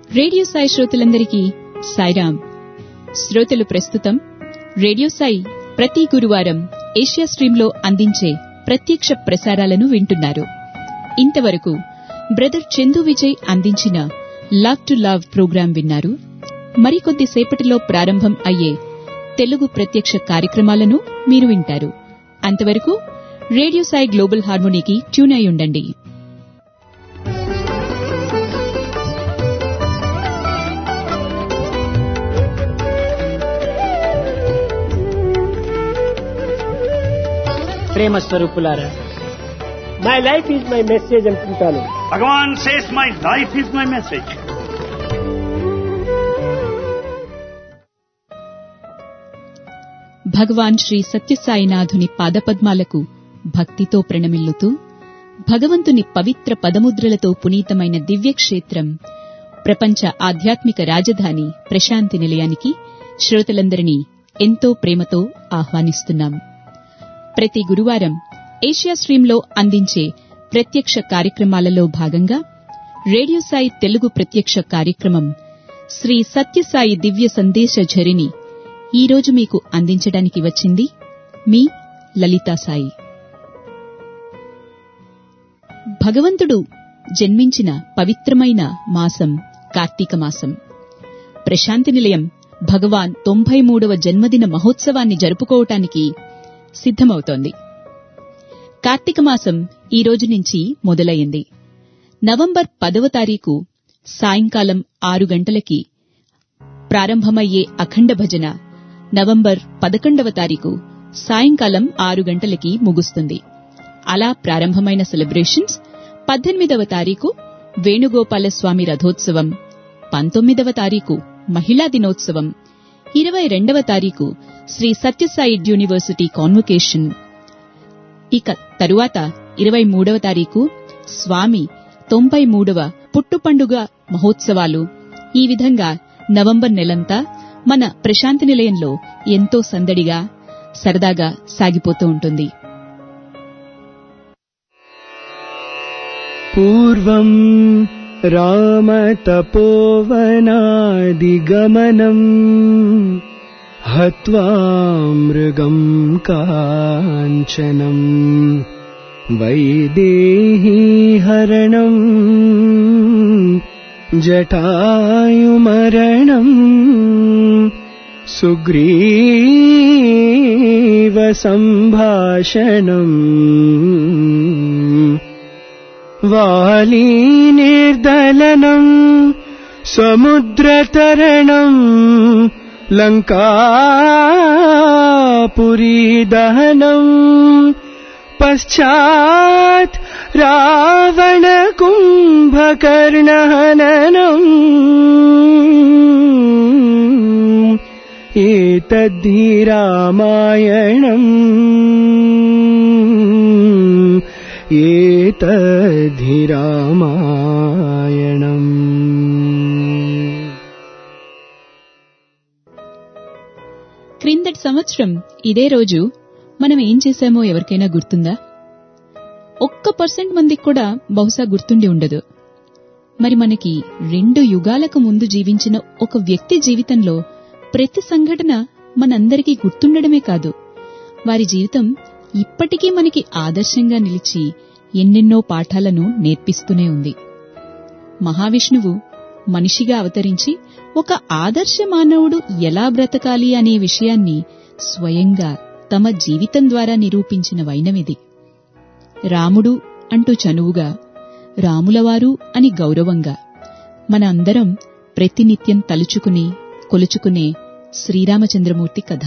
Radio Sai శ్రోతలందరికీ సాయిరాం శ్రోతలు ప్రస్తుతం రేడియో సాయి ప్రతి గురువారం ఏషియా స్ట్రీంలో అందించే ప్రత్యక్ష ప్రసారాలను వింటున్నారు ఇంతవరకు బ్రదర్ చందు విజయ్ అందించిన లవ్ టు లవ్ ప్రోగ్రాం విన్నారు మరికొద్ది సేపటిలో ప్రారంభం అయ్యే తెలుగు ప్రత్యక్ష కార్యక్రమాలను మీరు వింటారు అంతవరకు రేడియో సాయి గ్లోబల్ హార్మోనీకి ట్యూన్ అయి ఉండండి ప్రేమ స్వరూపులారా my life is my message అనుకుంటాను Bhagavan says, My life is my message. Bhagavan Sri సత్యసాయినాథుని పాదపద్మాలకు భక్తితో ప్రణమిల్లుతూ భగవంతుని పవిత్ర పదముద్రలతో పునీతమైన దివ్యక్షేత్రం ప్రపంచ ఆధ్యాత్మిక రాజధాని ప్రశాంతి నిలయానికి శ్రోతలందరినీ ఎంతో ప్రేమతో ఆహ్వానిస్తున్నాం ప్రతి గురువారం ఏషియా స్ట్రీంలో అందించే ప్రత్యక్ష కార్యక్రమాలలో భాగంగా రేడియో సాయి తెలుగు ప్రత్యక్ష కార్యక్రమం శ్రీ సత్యసాయి దివ్య సందేశ ఝరిని ఈరోజు మీకు అందించడానికి వచ్చింది మీ లలితా సాయి భగవంతుడు జన్మించిన పవిత్రమైన మాసం కార్తీక మాసం ప్రశాంతి నిలయం భగవాన్ తొంభై మూడవ జన్మదిన మహోత్సవాన్ని జరుపుకోవటానికి సిద్ధమవుతోంది కార్తీక మాసం ఈ రోజు నుంచి మొదలయ్యింది నవంబర్ పదవ తారీఖు సాయంకాలం ఆరు గంటలకి ప్రారంభమయ్యే అఖండ భజన నవంబర్ పదకొండవ తారీఖు సాయంకాలం ఆరు గంటలకి ముగుస్తుంది అలా ప్రారంభమైన సెలబ్రేషన్స్ పద్దెనిమిదవ తారీఖు వేణుగోపాల స్వామి రథోత్సవం పంతొమ్మిదవ తారీఖు మహిళా దినోత్సవం ఇరవై రెండవ తారీఖు శ్రీ సత్యసాయి యూనివర్సిటీ కాన్వకేషన్ ఇక తరువాత ఇరవై మూడవ తారీఖు స్వామి తొంభై మూడవ పుట్టుపండుగ మహోత్సవాలు ఈ విధంగా నవంబర్ నెలంతా మన ప్రశాంతి నిలయంలో ఎంతో సందడిగా సరదాగా సాగిపోతూ ఉంటుంది पूर्वम् रामतपोवनादिगमनम् हत्वा मृगम् काञ्चनम् वैदेही हरणम् जटायुमरणम् सुग्रीव सम्भाषणम् वाली निर्दलनम् समुद्रतरणम् लङ्कापुरीदहनम् पश्चात् रावणकुम्भकर्णहननम् एतद्धि रामायणम् ఏతద్ధి రామాయణం క్రిందటి సంవత్సరం ఇదే రోజు మనం ఏం చేశామో ఎవరికైనా గుర్తుందా ఒక్క పర్సెంట్ మందికి కూడా బహుశా గుర్తుండి ఉండదు మరి మనకి రెండు యుగాలకు ముందు జీవించిన ఒక వ్యక్తి జీవితంలో ప్రతి సంఘటన మనందరికీ గుర్తుండడమే కాదు వారి జీవితం ఇప్పటికీ మనకి ఆదర్శంగా నిలిచి ఎన్నెన్నో పాఠాలను నేర్పిస్తూనే ఉంది మహావిష్ణువు మనిషిగా అవతరించి ఒక ఆదర్శ మానవుడు ఎలా బ్రతకాలి అనే విషయాన్ని స్వయంగా తమ జీవితం ద్వారా నిరూపించిన వైనమిది రాముడు అంటూ చనువుగా రాములవారు అని గౌరవంగా మన అందరం ప్రతినిత్యం తలుచుకుని కొలుచుకునే శ్రీరామచంద్రమూర్తి కథ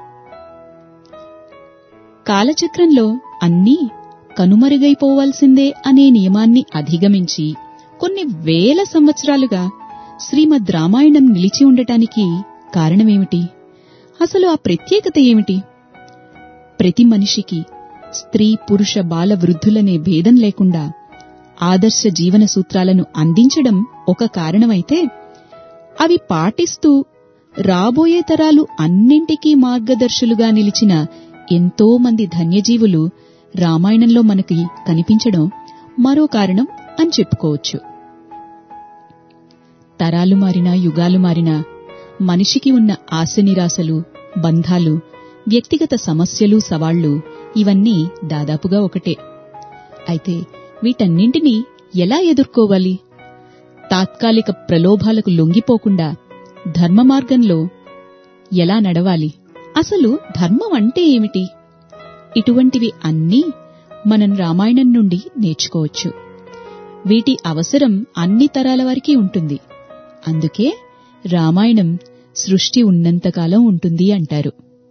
కాలచక్రంలో అన్నీ కనుమరుగైపోవాల్సిందే అనే నియమాన్ని అధిగమించి కొన్ని వేల సంవత్సరాలుగా శ్రీమద్ రామాయణం నిలిచి ఉండటానికి కారణమేమిటి అసలు ఆ ప్రత్యేకత ఏమిటి ప్రతి మనిషికి స్త్రీ పురుష బాల వృద్ధులనే భేదం లేకుండా ఆదర్శ జీవన సూత్రాలను అందించడం ఒక కారణమైతే అవి పాటిస్తూ రాబోయే తరాలు అన్నింటికీ మార్గదర్శులుగా నిలిచిన ఎంతో మంది ధన్యజీవులు రామాయణంలో మనకి కనిపించడం మరో కారణం అని చెప్పుకోవచ్చు తరాలు మారినా యుగాలు మారినా మనిషికి ఉన్న ఆశ నిరాశలు బంధాలు వ్యక్తిగత సమస్యలు సవాళ్లు ఇవన్నీ దాదాపుగా ఒకటే అయితే వీటన్నింటినీ ఎలా ఎదుర్కోవాలి తాత్కాలిక ప్రలోభాలకు లొంగిపోకుండా ధర్మ మార్గంలో ఎలా నడవాలి అసలు ధర్మం అంటే ఏమిటి ఇటువంటివి అన్నీ మనం రామాయణం నుండి నేర్చుకోవచ్చు వీటి అవసరం అన్ని తరాల వారికి ఉంటుంది అందుకే రామాయణం సృష్టి ఉన్నంతకాలం ఉంటుంది అంటారు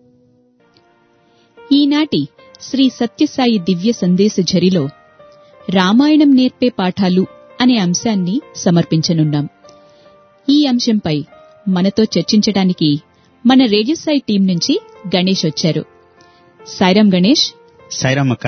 ఈనాటి శ్రీ సత్యసాయి దివ్య సందేశ ఝరిలో రామాయణం నేర్పే పాఠాలు అనే అంశాన్ని సమర్పించనున్నాం ఈ అంశంపై మనతో చర్చించడానికి మన రేడియో సాయి టీం నుంచి గణేష్ వచ్చారు సాయిరాం గణేష్ సాయిరామ్ అక్క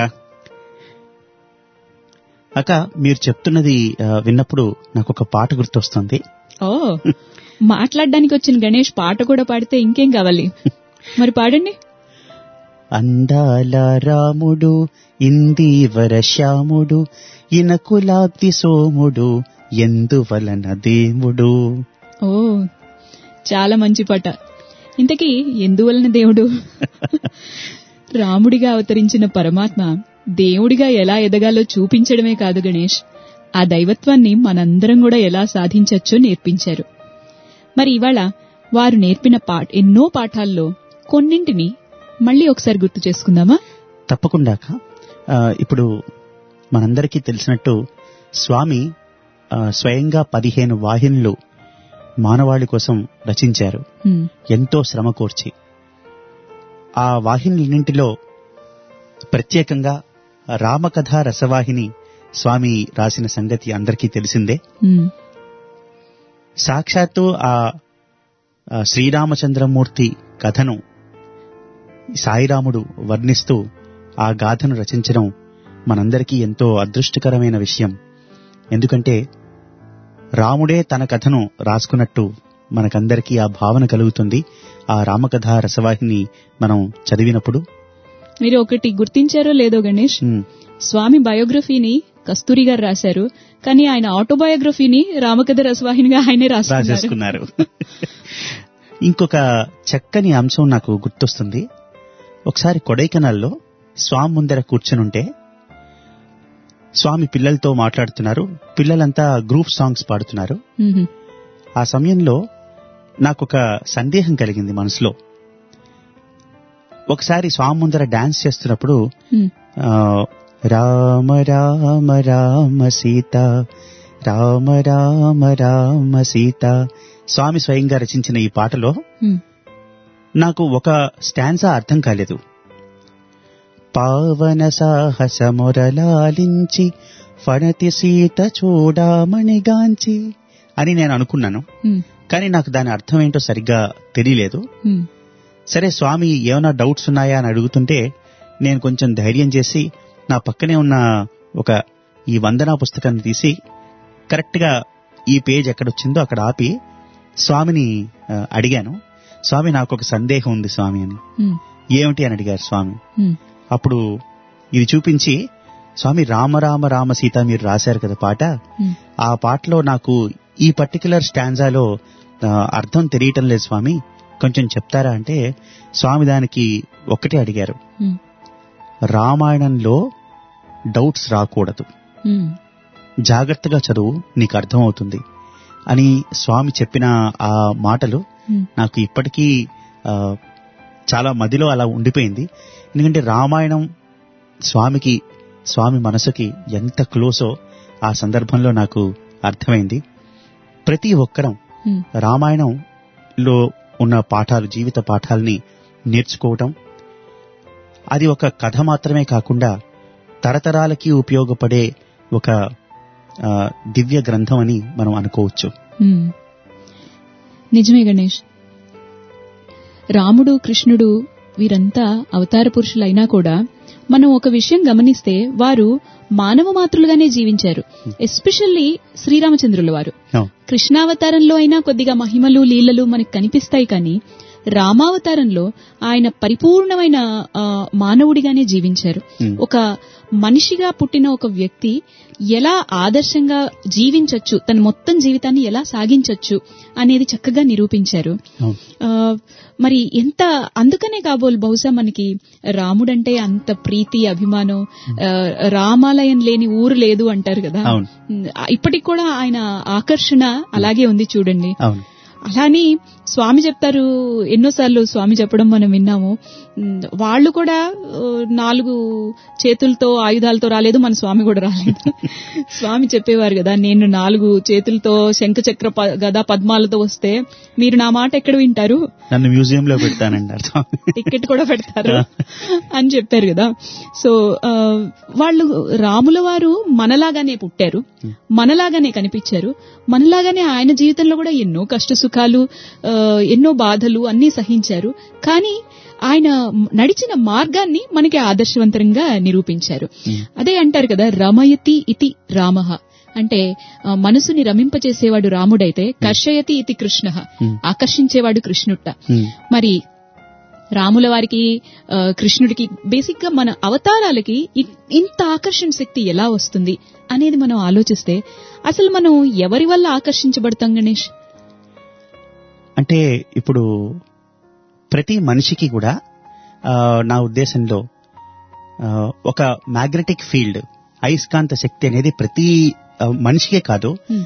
అక్క మీరు చెప్తున్నది ఆ, విన్నప్పుడు నాకు ఒక పాట గుర్తొస్తుంది ఓ మాట్లాడడానికి వచ్చిన గణేష్ పాట కూడా పాడితే ఇంకేం కావాలి మరి పాడండి అందాల రాముడు ఇందీవర శ్యాముడు ఇనకులాబ్ది సోముడు ఎందువలన దేవుడు ఓ చాలా మంచి పాట ఇంతకీ ఎందువలన దేవుడు రాముడిగా అవతరించిన పరమాత్మ దేవుడిగా ఎలా ఎదగాలో చూపించడమే కాదు గణేష్ ఆ దైవత్వాన్ని మనందరం కూడా ఎలా సాధించచ్చో నేర్పించారు మరి ఇవాళ వారు నేర్పిన పా ఎన్నో పాఠాల్లో కొన్నింటిని మళ్ళీ ఒకసారి గుర్తు చేసుకుందామా తప్పకుండా అక్క ఆ, ఇప్పుడు మనందరికీ తెలిసినట్టు స్వామి ఆ, స్వయంగా పదిహేను వాహినులు మానవాళి కోసం రచించారు హ్మ్, ఎంతో శ్రమ కోర్చి ఆ వాహినులన్నింటిలో ప్రత్యేకంగా రామకథ రసవాహిని స్వామి రాసిన సంగతి అందరికీ తెలిసిందే హ్మ్, సాక్షాత్తు ఆ ఆ శ్రీరామచంద్రమూర్తి కథను సాయిరాముడు వర్ణిస్తూ ఆ గాథను రచించడం మనందరికీ ఎంతో అదృష్టకరమైన విషయం ఎందుకంటే రాముడే తన కథను రాసుకున్నట్టు మనకందరికీ ఆ భావన కలుగుతుంది ఆ రామకథ రసవాహిని మనం చదివినప్పుడు మీరు ఒకటి గుర్తించారో లేదో గణేష్ ఉమ్, స్వామి బయోగ్రఫీని కస్తూరి గారు రాశారు కానీ ఆయన ఆటోబయోగ్రఫీని రామకథ రసవాహినిగా ఆయనే రాసుకున్నారు రాసేసుకున్నారు ఇంకొక చక్కని అంశం నాకు గుర్తొస్తుంది ఒకసారి కొడైకెనాల్లో స్వామి ముందర కూర్చునుంటే స్వామి పిల్లలతో మాట్లాడుతున్నారు పిల్లలంతా గ్రూప్ సాంగ్స్ పాడుతున్నారు మ్మ్. ఆ సమయంలో నాకొక సందేహం కలిగింది మనసులో ఒకసారి స్వామి ముందర డాన్స్ చేస్తున్నప్పుడు మ్మ్. ఆ, రామ రామ రామ సీత రామ రామ రామ సీత స్వామి స్వయంగా రచించిన ఈ పాటలో మ్మ్. నాకు ఒక స్టాన్సా అర్థం కాలేదు పావన సాహస మొరలాలించి ఫణతి సీత చూడామణిగాంచి అని నేను అనుకున్నాను మ్మ్. కానీ నాకు దాని అర్థం ఏంటో సరిగ్గా తెలియలేదు మ్మ్. సరే స్వామి ఏమైనా డౌట్స్ ఉన్నాయా అని అడుగుతుంటే నేను కొంచెం ధైర్యం చేసి నా పక్కనే ఉన్న ఒక ఈ వందనా పుస్తకాన్ని తీసి కరెక్ట్ గా ఈ పేజ్ ఎక్కడొచ్చిందో అక్కడ ఆపి స్వామిని ఆ, అడిగాను స్వామి నాకు ఒక సందేహం ఉంది స్వామి అని మ్మ్. ఏమిటి అని అడిగారు స్వామి మ్మ్. అప్పుడు ఇది చూపించి స్వామి రామ రామ రామ సీత మీరు రాశారు కదా పాట మ్మ్. ఆ పాటలో నాకు ఈ పర్టికులర్ స్టాంజాలో ఆ, అర్థం తెలియటం లేదు స్వామి కొంచెం చెప్తారా అంటే స్వామి దానికి ఒక్కటే అడిగారు మ్మ్. రామాయణంలో డౌట్స్ రాకూడదు మ్మ్. జాగ్రత్తగా చదువు నీకు అర్థమవుతుంది అని స్వామి చెప్పిన ఆ మాటలు మ్మ్. నాకు ఇప్పటికీ ఆ, చాలా మదిలో అలా ఉండిపోయింది ఎందుకంటే రామాయణం స్వామికి స్వామి మనసుకి ఎంత క్లోజో ఆ సందర్భంలో నాకు అర్థమైంది ప్రతి ఒక్కరం మ్మ్. రామాయణంలో ఉన్న పాఠాలు జీవిత పాఠాలని నేర్చుకోవటం అది ఒక కథ మాత్రమే కాకుండా తరతరాలకి ఉపయోగపడే ఒక ఆ, దివ్య గ్రంథం అని మనం అనుకోవచ్చు మ్మ్. నిజమే గణేష్ రాముడు కృష్ణుడు వీరంతా అవతార పురుషులైనా కూడా మనం ఒక విషయం గమనిస్తే వారు మానవ మాతృలుగానే జీవించారు ఎస్పెషల్లీ శ్రీరామచంద్రుల వారు అవును. కృష్ణావతారంలో అయినా కొద్దిగా మహిమలు లీలలు మనకు కనిపిస్తాయి కానీ రామావతారంలో ఆయన పరిపూర్ణమైన ఆ, మానవుడిగానే జీవించారు Hmm. ఒక మనిషిగా పుట్టిన ఒక వ్యక్తి ఎలా ఆదర్శంగా జీవించొచ్చు తన మొత్తం జీవితాన్ని ఎలా సాగించొచ్చు అనేది చక్కగా నిరూపించారు అవును. ఆ, మరి ఎంత అందుకనే కాబోలు బహుశా మనకి రాముడంటే అంత ప్రీతి అభిమానం ఆ, రామాలయం లేని ఊరు లేదు అంటారు కదా అవును. ఉమ్, ఇప్పటికి కూడా ఆయన ఆకర్షణ అలాగే ఉంది చూడండి అవును అలాని స్వామి చెప్తారు ఎన్నోసార్లు స్వామి చెప్పడం మనం విన్నాము ఉమ్, వాళ్ళు కూడా ఆ, నాలుగు చేతులతో ఆయుధాలతో రాలేదు మన స్వామి కూడా రాలేదు స్వామి చెప్పేవారు కదా నేను నాలుగు చేతులతో శంఖ చక్ర ప- గదా పద్మాలతో వస్తే మీరు నా మాట ఎక్కడ వింటారు నన్ను మ్యూజియం లో పెడతానండి అర్థం టికెట్ కూడా పెడతారు అని చెప్పారు కదా సో ఆ, వాళ్ళు రాముల వారు మనలాగానే పుట్టారు మనలాగానే కనిపించారు మనలాగానే ఆయన జీవితంలో కూడా ఎన్నో కష్ట సుఖాలు ఆ, ఎన్నో బాధలు అన్నీ సహించారు కానీ ఆయన నడిచిన మార్గాన్ని మనకి ఆదర్శవంతంగా నిరూపించారు అదే అంటారు కదా రమయతి ఇతి రామః అంటే ఆ, మనసుని రమింపచేసేవాడు రాముడైతే కర్షయతి ఇతి కృష్ణ ఆకర్షించేవాడు కృష్ణుట్ట ఉమ్. మరి రాముల వారికి ఆ, కృష్ణుడికి బేసిక్ గా మన అవతారాలకి ఇ- ఇంత ఆకర్షణ శక్తి ఎలా వస్తుంది అనేది మనం ఆలోచిస్తే అసలు మనం ఎవరి వల్ల ఆకర్షించబడతాం గణేష్ అంటే ఇప్పుడు ప్రతి మనిషికి కూడా ఆ, నా ఉద్దేశంలో ఆ, ఒక మ్యాగ్నెటిక్ ఫీల్డ్ అయస్కాంత శక్తి అనేది ప్రతి ఆ, మనిషికే కాదు హ్మ్.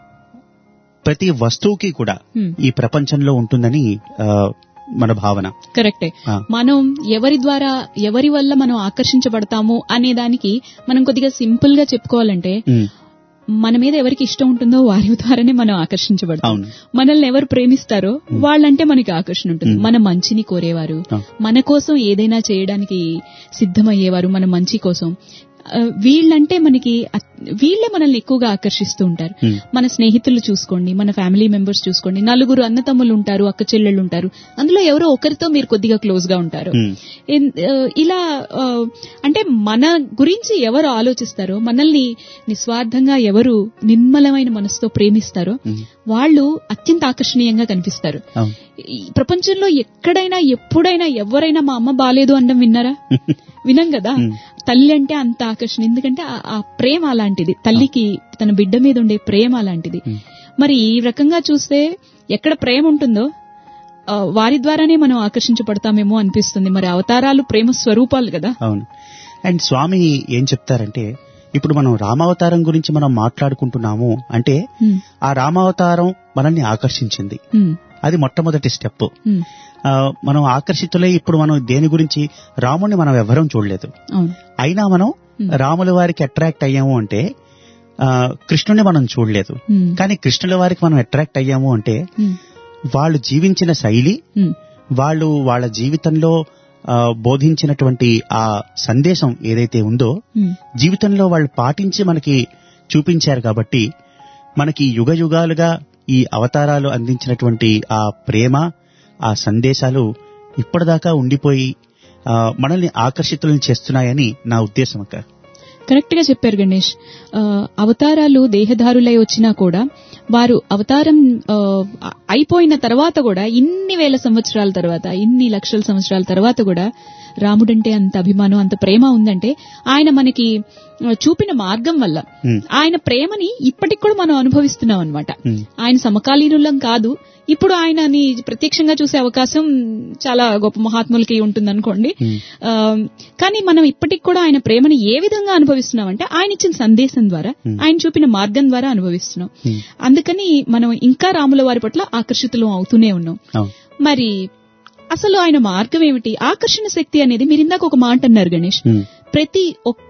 ప్రతి వస్తువుకి కూడా హ్మ్. ఈ ప్రపంచంలో ఉంటుందని ఆ, మన భావన కరెక్టే ఆ. మనం ఎవరి ద్వారా ఎవరి వల్ల మనం ఆకర్షించబడతాము అనే దానికి మనం కొద్దిగా సింపుల్ గా చెప్పుకోవాలంటే ఉమ్, మన మీద ఎవరికి ఇష్టం ఉంటుందో వారి ద్వారానే మనం ఆకర్షించబడతాం అవును మనల్ని ఎవరు ప్రేమిస్తారో వాళ్ళంటే మనకి ఆకర్షణ ఉంటుంది మన మంచిని కోరేవారు ఆ. మన కోసం ఏదైనా చేయడానికి సిద్ధమయ్యేవారు మన మంచి కోసం ఆ, వీళ్ళంటే మనకి అత్- వీళ్ళే మనల్ని ఎక్కువగా ఆకర్షిస్తూ ఉంటారు Hmm. మన స్నేహితులు చూసుకోండి మన ఫ్యామిలీ మెంబర్స్ చూసుకోండి నలుగురు అన్నతమ్ములు ఉంటారు అక్క చెల్లెళ్ళు ఉంటారు అందులో ఎవరో ఒకరితో మీరు కొద్దిగా క్లోజ్ గా ఉంటారు Hmm. ఇన్- ఆ, ఇలా ఆ, అంటే మన గురించి ఎవరు ఆలోచిస్తారో మనల్ని నిస్వార్థంగా ఎవరు నిర్మలమైన మనసుతో ప్రేమిస్తారో Hmm. వాళ్ళు అత్యంత ఆకర్షణీయంగా కనిపిస్తారు అవును ఈ ప్రపంచంలో ఎక్కడైనా ఎప్పుడైనా ఎవరైనా మా అమ్మ బాలేదు అనడం విన్నారా వినం కదా Hmm. తల్లి అంటే అంత ఆకర్షణ ఎందుకంటే ఆ- ఆ ప్రేమ అలాంటిది తల్లికి తన బిడ్డ మీద ఉండే ప్రేమ అలాంటిది Hmm. మరి ఈ రకంగా చూస్తే ఎక్కడ ప్రేమ ఉంటుందో ఆ, వారి ద్వారానే మనం ఆకర్షించబడతామేమో అనిపిస్తుంది మరి అవతారాలు ప్రేమ స్వరూపాలు కదా అవును అండ్ స్వామి ఏం చెప్తారంటే ఇప్పుడు మనం రామావతారం గురించి మనం మాట్లాడుకుంటున్నాము అంటే హ్మ్, ఆ రామావతారం మనల్ని ఆకర్షించింది హ్మ్, అది మొట్టమొదటి స్టెప్ హ్మ్. ఆ, మనం ఆకర్షితులై ఇప్పుడు మనం దేని గురించి రాముడిని మనం ఎవ్వరం చూడలేదు అవును అయినా మనం Hmm. రాముల వారికి అట్రాక్ట్ అయ్యాము అంటే ఆ, కృష్ణుని మనం చూడలేదు హ్మ్, కానీ కృష్ణుల వారికి మనం అట్రాక్ట్ అయ్యాము అంటే హ్మ్, వాళ్ళు జీవించిన శైలి హ్మ్, వాళ్ళు వాళ్ళ జీవితంలో ఆ, బోధించినటువంటి ఆ సందేశం ఏదైతే ఉందో హ్మ్. జీవితంలో వాళ్ళు పాటించి మనకి చూపించారు కాబట్టి మనకి యుగ యుగాలుగా ఈ అవతారాలు అందించినటువంటి ఆ ప్రేమ ఆ సందేశాలు ఇప్పటిదాకా ఉండిపోయి ఆ, మనల్ని ఆకర్షితులను చేస్తున్నాయని నా ఉద్దేశం అక్క కరెక్ట్ గా చెప్పారు గణేష్ ఆ, అవతారాలు దేహదారులై వచ్చినా కూడా వారు అవతారం ఆ, అయిపోయిన తర్వాత కూడా ఇన్ని వేల సంవత్సరాల తర్వాత ఇన్ని లక్షల సంవత్సరాల తర్వాత కూడా రాముడంటే అంత అభిమానం అంత ప్రేమ ఉందంటే ఆయన మనకి ఆ, చూపిన మార్గం వల్ల Hmm. ఆయన ప్రేమని ఇప్పటికి కూడా మనం అనుభవిస్తున్నాం అనమాట Hmm. ఆయన సమకాలీనులం కాదు ఇప్పుడు ఆయనని ప్రత్యక్షంగా చూసే అవకాశం చాలా గొప్ప మహాత్ములకి ఉంటుందనుకోండి Hmm. ఆ, కానీ మనం ఇప్పటికి కూడా ఆయన ప్రేమని ఏ విధంగా అనుభవిస్తున్నామంటే ఆయన ఇచ్చిన సందేశం ద్వారా Hmm. ఆయన చూపిన మార్గం ద్వారా అనుభవిస్తున్నాం Hmm. అందుకని మనం ఇంకా రాముల వారి పట్ల ఆకర్షితులం అవుతూనే ఉన్నాం అవును మరి అసలు ఆయన మార్గం ఏమిటి ఆకర్షణ శక్తి అనేది మీరు ఇందాక ఒక మాట అన్నారు గణేష్ Hmm. ప్రతి ఒక్క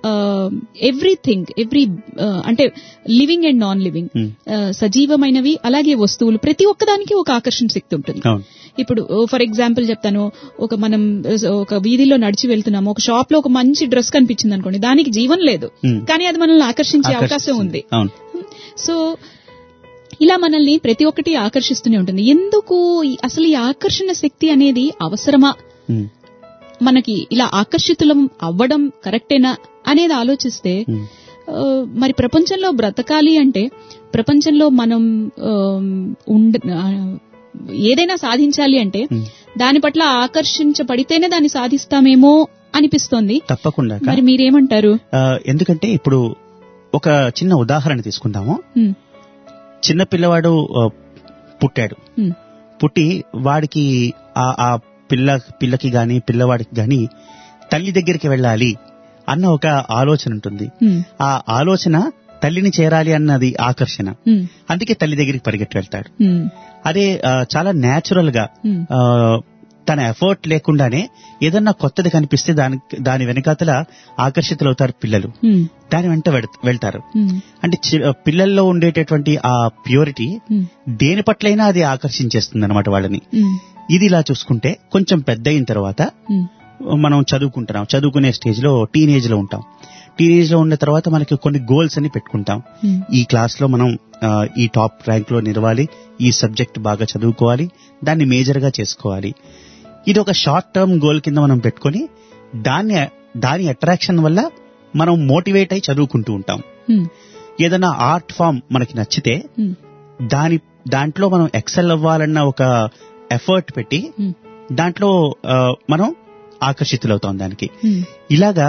ఎవ్రీథింగ్ ఎవ్రీ అంటే living and non living Hmm. సజీవమైనవి అలాగే వస్తువులు ప్రతి ఒక్కదానికి ఒక ఆకర్షణ శక్తి ఉంటుంది అవును ఇప్పుడు ఫర్ ఎగ్జాంపుల్ చెప్తాను ఒక మనం uh, ఒక వీధిలో నడిచి వెళ్తున్నాము ఒక షాప్ లో ఒక మంచి డ్రెస్ కనిపించింది అనుకోండి దానికి జీవం లేదు Hmm. కానీ అది మనల్ని ఆకర్షించే అవకాశం ఆకర్షిస్తుంది. ఉంది అవును సో ఇలా మనల్ని ప్రతి ఒక్కటి ఆకర్షిస్తూనే ఉంటుంది ఎందుకు ఈ- అసలు ఈ ఆకర్షణ శక్తి అనేది అవసరమా Hmm. మనకి ఇలా ఆకర్షితులం అవ్వడం కరెక్టేనా అనేది ఆలోచిస్తే Hmm. ఆ, మరి ప్రపంచంలో బ్రతకాలి అంటే ప్రపంచంలో మనం ఆ, ఉండ ఆ, ఏదైనా సాధించాలి అంటే Hmm. దాని పట్ల ఆకర్షించబడితేనే దాన్ని సాధిస్తామేమో అనిపిస్తోంది తప్పకుండా అక్క. మరి మీరేమంటారు ఆ, ఎందుకంటే ఇప్పుడు ఒక చిన్న ఉదాహరణ తీసుకుందాము ఉమ్, చిన్న పిల్లవాడు ఆ, పుట్టాడు ఉమ్, పుట్టి వాడికి ఆ ఆ పిల్ల పిల్లకి గాని పిల్లవాడికి గాని తల్లి దగ్గరికి వెళ్ళాలి అన్న ఒక ఆలోచన ఉంటుంది ఉమ్, ఆ ఆలోచన తల్లిని చేరాలి అన్నది ఆకర్షణ ఉమ్, అందుకే తల్లి దగ్గరికి పరిగెట్టి వెళ్తాడు ఉమ్, అదే ఆ, చాలా న్యాచురల్ గా ఉమ్, ఆ, తన ఎఫర్ట్ లేకుండానే ఏదన్నా కొత్తది కనిపిస్తే దాని దాని వెనకాతల ఆకర్షితులవుతారు పిల్లలు ఉమ్, దాని వెంట వెళ్- వెళ్తారు ఉమ్, అంటే చి- పిల్లల్లో ఉండేటటువంటి ఆ ప్యూరిటీ ఉమ్, దేని పట్లైనా అది ఆకర్షించేస్తుంది అనమాట వాళ్ళని ఉమ్, ఇది ఇలా చూసుకుంటే కొంచెం పెద్ద అయిన తర్వాత ఉమ్, మనం చదువుకుంటున్నాం చదువుకునే స్టేజ్ లో టీనేజ్ లో ఉంటాం టీనేజ్ లో ఉన్న తర్వాత మనకి కొన్ని గోల్స్ అని పెట్టుకుంటాం ఉమ్, ఈ క్లాస్ లో మనం ఆ, ఈ టాప్ ర్యాంక్ లో నిలవాలి ఈ సబ్జెక్ట్ బాగా చదువుకోవాలి దాన్ని మేజర్ గా చేసుకోవాలి ఇది ఒక షార్ట్ టర్మ్ గోల్ కింద మనం పెట్టుకొని దాన్ని దాని అట్రాక్షన్ వల్ల మనం మోటివేట్ అయి చదువుకుంటూ ఉంటాం ఉమ్, ఏదైనా ఆర్ట్ ఫామ్ మనకి నచ్చితే ఉమ్, దాని దాంట్లో మనం ఎక్సెల్ అవ్వాలన్న ఒక ఎఫర్ట్ పెట్టి ఉమ్, దాంట్లో ఆ, మనం ఆకర్షితులవుతాం దానికి ఉమ్, ఇలాగా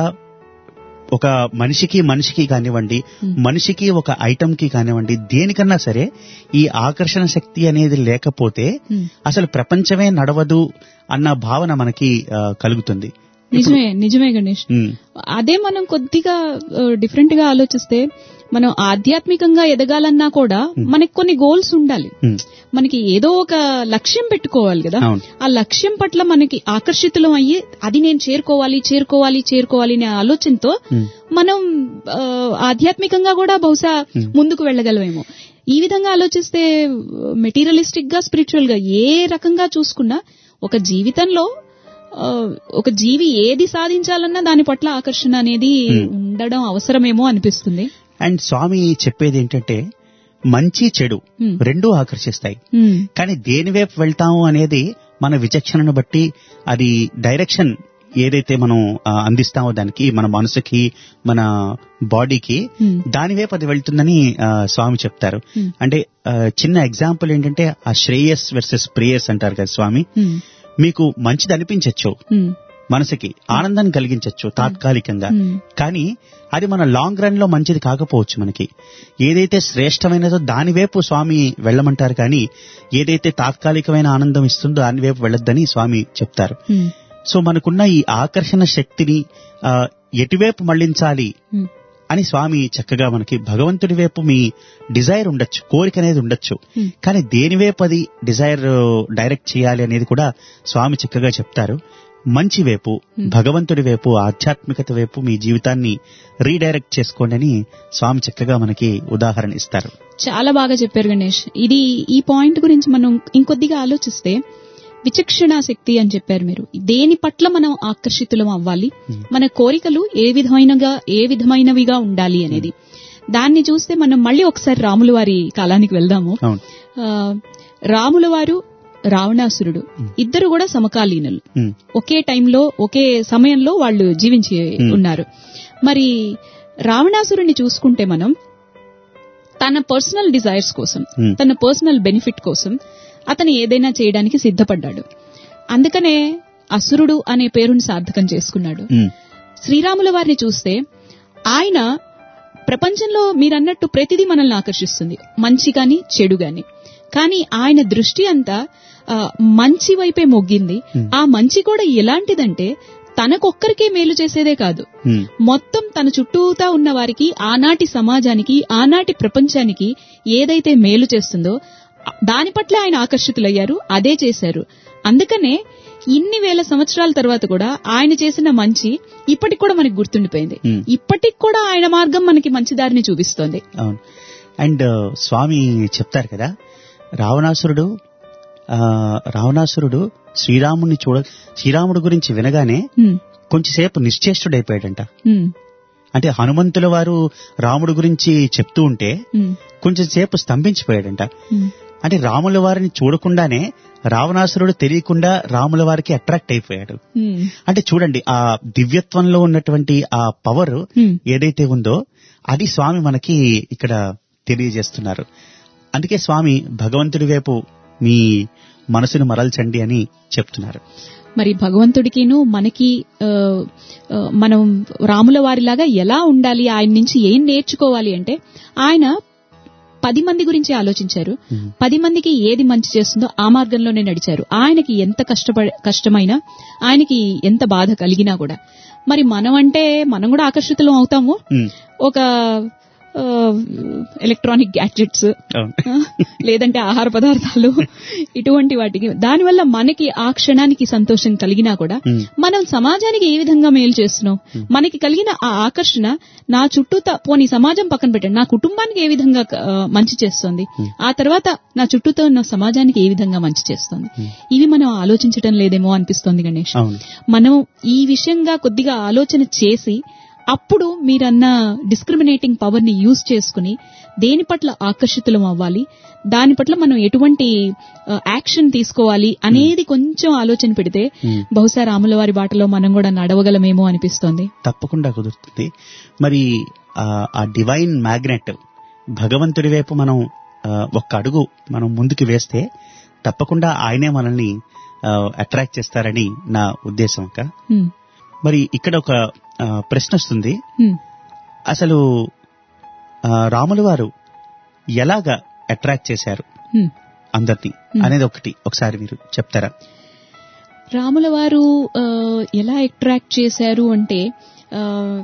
ఒక మనిషికి మనిషికి కానివ్వండి Hmm. మనిషికి ఒక ఐటమ్ కి కానివ్వండి దేనికన్నా సరే ఈ ఆకర్షణ శక్తి అనేది లేకపోతే ఉమ్. అసలు ప్రపంచమే నడవదు అన్న భావన మనకి ఆ, కలుగుతుంది నిజమే నిజమే గణేష్ ఉమ్, అదే మనం కొద్దిగా డిఫరెంట్ గా ఆలోచిస్తే మనం ఆధ్యాత్మికంగా ఎదగాలన్నా కూడా మనకి కొన్ని గోల్స్ ఉండాలి ఉమ్, మనకి ఏదో ఒక లక్ష్యం పెట్టుకోవాలి కదా అవును. ఆ లక్ష్యం పట్ల మనకి ఆకర్షితులం అయ్యి అది నేను చేరుకోవాలి చేరుకోవాలి చేరుకోవాలి అనే ఆలోచనతో ఉమ్, మనం ఆ, ఆధ్యాత్మికంగా కూడా బహుశా ముందుకు వెళ్ళగలమేమో ఈ విధంగా ఆలోచిస్తే మెటీరియలిస్టిక్ గా స్పిరిచువల్ గా ఏ రకంగా చూసుకున్నా ఒక జీవితంలో ఆ, ఒక జీవి ఏది సాధించాలన్నా దాని పట్ల ఆకర్షణ అనేది ఉండడం అవసరమేమో అనిపిస్తుంది అండ్ స్వామి చెప్పేది ఏంటంటే మంచి చెడు Hmm. రెండూ ఆకర్షిస్తాయి ఉమ్, కానీ దేని వైపు వెళ్తాము అనేది మన విచక్షణను బట్టి అది డైరెక్షన్ ఏదైతే మనం ఆ, అందిస్తామో దానికి మన మనసుకి మన బాడీకి Hmm. దాని వైపు అది వెళ్తుందని ఆ, స్వామి చెప్తారు Hmm. అంటే ఆ, చిన్న ఎగ్జాంపుల్ ఏంటంటే ఆ శ్రేయస్ వర్సెస్ ప్రేయస్ అంటారు కదా స్వామి ఉమ్, మీకు మంచిది అనిపించచ్చు ఉమ్, మనసుకి ఆనందాన్ని కలిగించవచ్చు తాత్కాలికంగా Hmm. కానీ అది మన లాంగ్ రన్ లో మంచిది కాకపోవచ్చు మనకి ఏదైతే శ్రేష్టమైనదో దాని వైపు స్వామి వెళ్ళమంటారు కానీ ఏదైతే తాత్కాలికమైన ఆనందం ఇస్తుందో దాని వైపు వెళ్ళొద్దని స్వామి చెప్తారు ఉమ్, సో మనకున్న ఈ ఆకర్షణ శక్తిని ఆ, ఎటువైపు మళ్లించాలి ఉమ్, అని స్వామి చక్కగా మనకి భగవంతుడి వైపు మీ డిజైర్ ఉండొచ్చు కోరిక అనేది ఉండొచ్చు Hmm. కానీ దేని వైపు అది డిజైర్ డైరెక్ట్ చేయాలి అనేది కూడా స్వామి చక్కగా చెప్తారు మంచి వైపు భగవంతుడి వైపు ఆధ్యాత్మికత వైపు మీ జీవితాన్ని రీడైరెక్ట్ చేసుకోండి అని స్వామి చక్కగా మనకి ఉదాహరణ ఇస్తారు చాలా బాగా చెప్పారు గణేష్ ఇది ఈ పాయింట్ గురించి మనం ఇంకొద్దిగా ఆలోచిస్తే విచక్షణ శక్తి అని చెప్పారు మీరు దేని పట్ల మనం ఆకర్షితులం అవ్వాలి మన కోరికలు ఏ విధమైనగా ఏ విధమైనవిగా ఉండాలి అనేది దాన్ని చూస్తే మనం మళ్ళీ ఒకసారి రాముల వారి కాలానికి వెళ్దాము అవును ఆ, రాముల వారు రావణాసురుడు ఇద్దరు కూడా సమకాలీనులు ఉమ్, ఒకే టైంలో ఒకే సమయంలో వాళ్ళు జీవించి ఉన్నారు మరి రావణాసురుని చూసుకుంటే మనం తన పర్సనల్ డిజైర్స్ కోసం Hmm. తన పర్సనల్ బెనిఫిట్ కోసం అతను ఏదైనా చేయడానికి సిద్ధపడ్డాడు అందుకనే అసురుడు అనే పేరుని సార్థకం చేసుకున్నాడు ఉమ్, శ్రీరాముల వారిని చూస్తే ఆయన ప్రపంచంలో మీరన్నట్టు ప్రతిదీ మనల్ని ఆకర్షిస్తుంది మంచి గాని చెడు గాని కానీ ఆయన దృష్టి అంతా ఆ, మంచి వైపే మొగ్గింది ఆ మంచి కూడా ఎలాంటిదంటే తనకొక్కరికే మేలు చేసేదే కాదు ఉమ్, మొత్తం తన చుట్టూతా ఉన్న వారికి ఆనాటి సమాజానికి ఆనాటి ప్రపంచానికి ఏదైతే మేలు చేస్తుందో దాని పట్ల ఆయన ఆకర్షితులయ్యారు అదే చేశారు అందుకనే ఇన్ని వేల సంవత్సరాల తర్వాత కూడా ఆయన చేసిన మంచి ఇప్పటికి కూడా మనకి గుర్తుండిపోయింది Hmm. ఇప్పటికి కూడా ఆయన మార్గం మనకి మంచి దారిని చూపిస్తోంది అవును అండ్ స్వామి చెప్తారు కదా రావణాసురుడు ఆ, రావణాసురుడు శ్రీరాముడిని చూడ శ్రీరాముడి గురించి వినగానే Hmm. కొంచెంసేపు నిశ్చేష్టుడైపోయాడంట Hmm. అంటే హనుమంతుల వారు రాముడి గురించి చెప్తూ ఉంటే Hmm. కొంచెం సేపు స్తంభించిపోయాడంట Hmm. అంటే రాముల వారిని చూడకుండానే రావణాసురుడు తెలియకుండా రాముల వారికి అట్రాక్ట్ అయిపోయాడు Hmm. అంటే చూడండి ఆ దివ్యత్వంలో ఉన్నటువంటి ఆ పవర్ Hmm. ఏదైతే ఉందో అది స్వామి మనకి ఇక్కడ తెలియజేస్తున్నారు అందుకే స్వామి భగవంతుడి వైపు మీ మనసును మరల్చండి అని చెప్తున్నారు మరి భగవంతుడికిను మనకి ఆ, ఆ, మనం రాముల వారిలాగా ఎలా ఉండాలి ఆయన నుంచి ఏం నేర్చుకోవాలి అంటే ఆయన పది మంది గురించి ఆలోచించారు మ్మ్. పది మందికి ఏది మంచి చేస్తుందో ఆ మార్గంలోనే నడిచారు ఆయనకి ఎంత కష్టపడ కష్టమైనా ఆయనకి ఎంత బాధ కలిగినా కూడా మరి మనం అంటే మనం కూడా ఆకర్షితులం అవుతాము ఉమ్, ఒక ఎలక్ట్రానిక్ గ్యాడ్జెట్స్ అవును. లేదంటే ఆహార పదార్థాలు ఇటువంటి వాటికి దానివల్ల మనకి ఆ క్షణానికి సంతోషం కలిగినా కూడా Hmm. మనం సమాజానికి ఏ విధంగా మేలు చేస్తున్నాం మనకి కలిగిన ఆ ఆకర్షణ నా చుట్టూ పోని సమాజం పక్కన పెట్టండి నా కుటుంబానికి ఏ విధంగా ఆ, మంచి చేస్తుంది ఆ తర్వాత నా చుట్టూతో ఉన్న సమాజానికి ఏ విధంగా మంచి చేస్తుంది ఇవి మనం ఆలోచించడం లేదేమో అనిపిస్తోంది గణేష్ అవును మనం ఈ విషయంగా కొద్దిగా ఆలోచన చేసి అప్పుడు మీరన్న డిస్క్రిమినేటింగ్ పవర్ ని యూజ్ చేసుకుని దేని పట్ల ఆకర్షితులం అవ్వాలి దాని పట్ల మనం ఎటువంటి యాక్షన్ తీసుకోవాలి అనేది కొంచెం ఆలోచన పెడితే Hmm. బహుశా రాముల వారి బాటలో మనం కూడా నడవగలమేమో అనిపిస్తోంది తప్పకుండా కుదురుతుంది మరి ఆ, ఆ డివైన్ మ్యాగ్నెట్ భగవంతుడి వైపు మనం ఆ, ఒక్క అడుగు మనం ముందుకు వేస్తే తప్పకుండా ఆయనే మనల్ని అట్రాక్ట్ చేస్తారని నా ఉద్దేశం అక్క Hmm. మరి ఇక్కడ ఒక ఆ, ప్రశ్న వస్తుంది Hmm. అసలు ఆ, రాముల వారు ఎలాగా అట్రాక్ట్ చేశారు Hmm. అందరినీ అనేది ఒకటి ఒకసారి మీరు చెప్తారా రాముల వారు ఆ, ఎలా అట్రాక్ట్ చేశారు అంటే ఆ,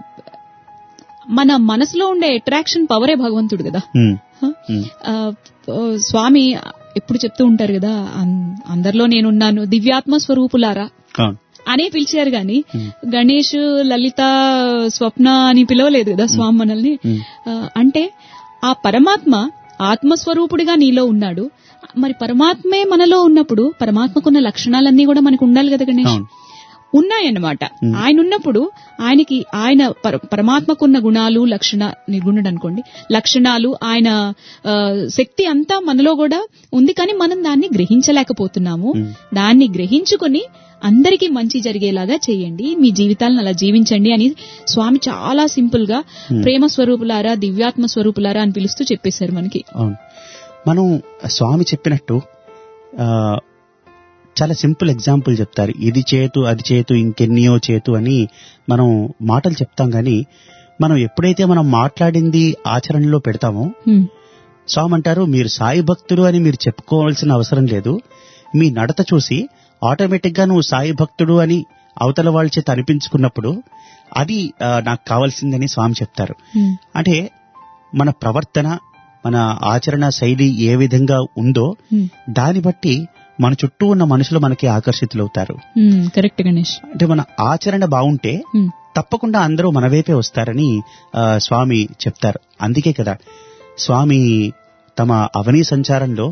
మన మనసులో ఉండే అట్రాక్షన్ పవరే భగవంతుడు కదా ఉమ్, హ? ఉమ్, ఆ, ఆ, స్వామి ఎప్పుడు చెప్తూ ఉంటారు కదా అం- అందరిలో నేనున్నాను దివ్యాత్మ స్వరూపులారా అవును అనే పిలిచారు గాని Hmm. గణేష్ లలిత స్వప్న అని పిలవలేదు కదా స్వామి మనల్ని Hmm. ఆ, అంటే ఆ పరమాత్మ ఆత్మస్వరూపుడిగా నీలో ఉన్నాడు మరి పరమాత్మే మనలో ఉన్నప్పుడు పరమాత్మకున్న లక్షణాలన్నీ కూడా మనకు ఉండాలి కదా గణేష్ అవును ఉన్నాయన్నమాట ఆయన ఉన్నప్పుడు ఆయనకి ఆయన పర- పరమాత్మకున్న గుణాలు లక్షణ నిర్గుణుడు అనుకోండి లక్షణాలు ఆయన ఆ, శక్తి అంతా మనలో కూడా ఉంది కానీ మనం దాన్ని గ్రహించలేకపోతున్నాము Hmm. దాన్ని గ్రహించుకొని అందరికీ మంచి జరిగేలాగా చేయండి మీ జీవితాలను అలా జీవించండి అని స్వామి చాలా సింపుల్ గా ప్రేమ స్వరూపులారా దివ్యాత్మ స్వరూపులారా అని పిలుస్తూ చెప్పేశారు మనకి అవును మనం స్వామి చెప్పినట్టు ఆ, చాలా సింపుల్ ఎగ్జాంపుల్ చెప్తారు ఇది చేతు అది చేతు ఇంకెన్నియో చేతు అని మనం మాటలు చెప్తాం కానీ మనం ఎప్పుడైతే మనం మాట్లాడింది ఆచరణలో పెడతామో హ్మ్. స్వామి అంటారు మీరు సాయి భక్తుడు అని మీరు చెప్పుకోవాల్సిన అవసరం లేదు మీ నడత చూసి ఆటోమేటిక్ గా నువ్వు సాయి భక్తుడు అని అవతల వాళ్ళ చేత అనిపించుకున్నప్పుడు అది ఆ, నాకు కావాల్సిందని స్వామి చెప్తారు హ్మ్. అంటే మన ప్రవర్తన మన ఆచరణ శైలి ఏ విధంగా ఉందో హ్మ్. దాన్ని బట్టి మన చుట్టూ ఉన్న మనుషులు మనకి ఆకర్షితులవుతారు హ్మ్. కరెక్ట్ గణేష్ అంటే మన ఆచరణ బాగుంటే హ్మ్. తప్పకుండా అందరూ మన వైపే వస్తారని ఆ, స్వామి చెప్తారు అందుకే కదా స్వామి తమ అవనీ సంచారంలో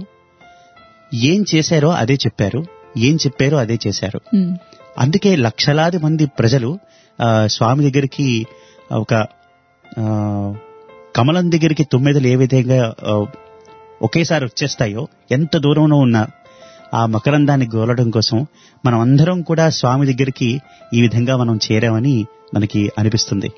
ఏం చేశారో అదే చెప్పారు ఏం చెప్పారో అదే చేశారు హ్మ్. అందుకే లక్షలాది మంది ప్రజలు ఆ, స్వామి దగ్గరికి ఒక ఆ, కమలం దగ్గరికి తొమ్మిదలు ఏ విధంగా ఆ, ఒకేసారి వచ్చేస్తాయో ఎంత దూరంలో ఉన్న ఆ మకరందాన్ని గోలడం కోసం మనం అందరం కూడా స్వామి దగ్గరికి ఈ విధంగా మనం చేరామని మనకి అనిపిస్తుంది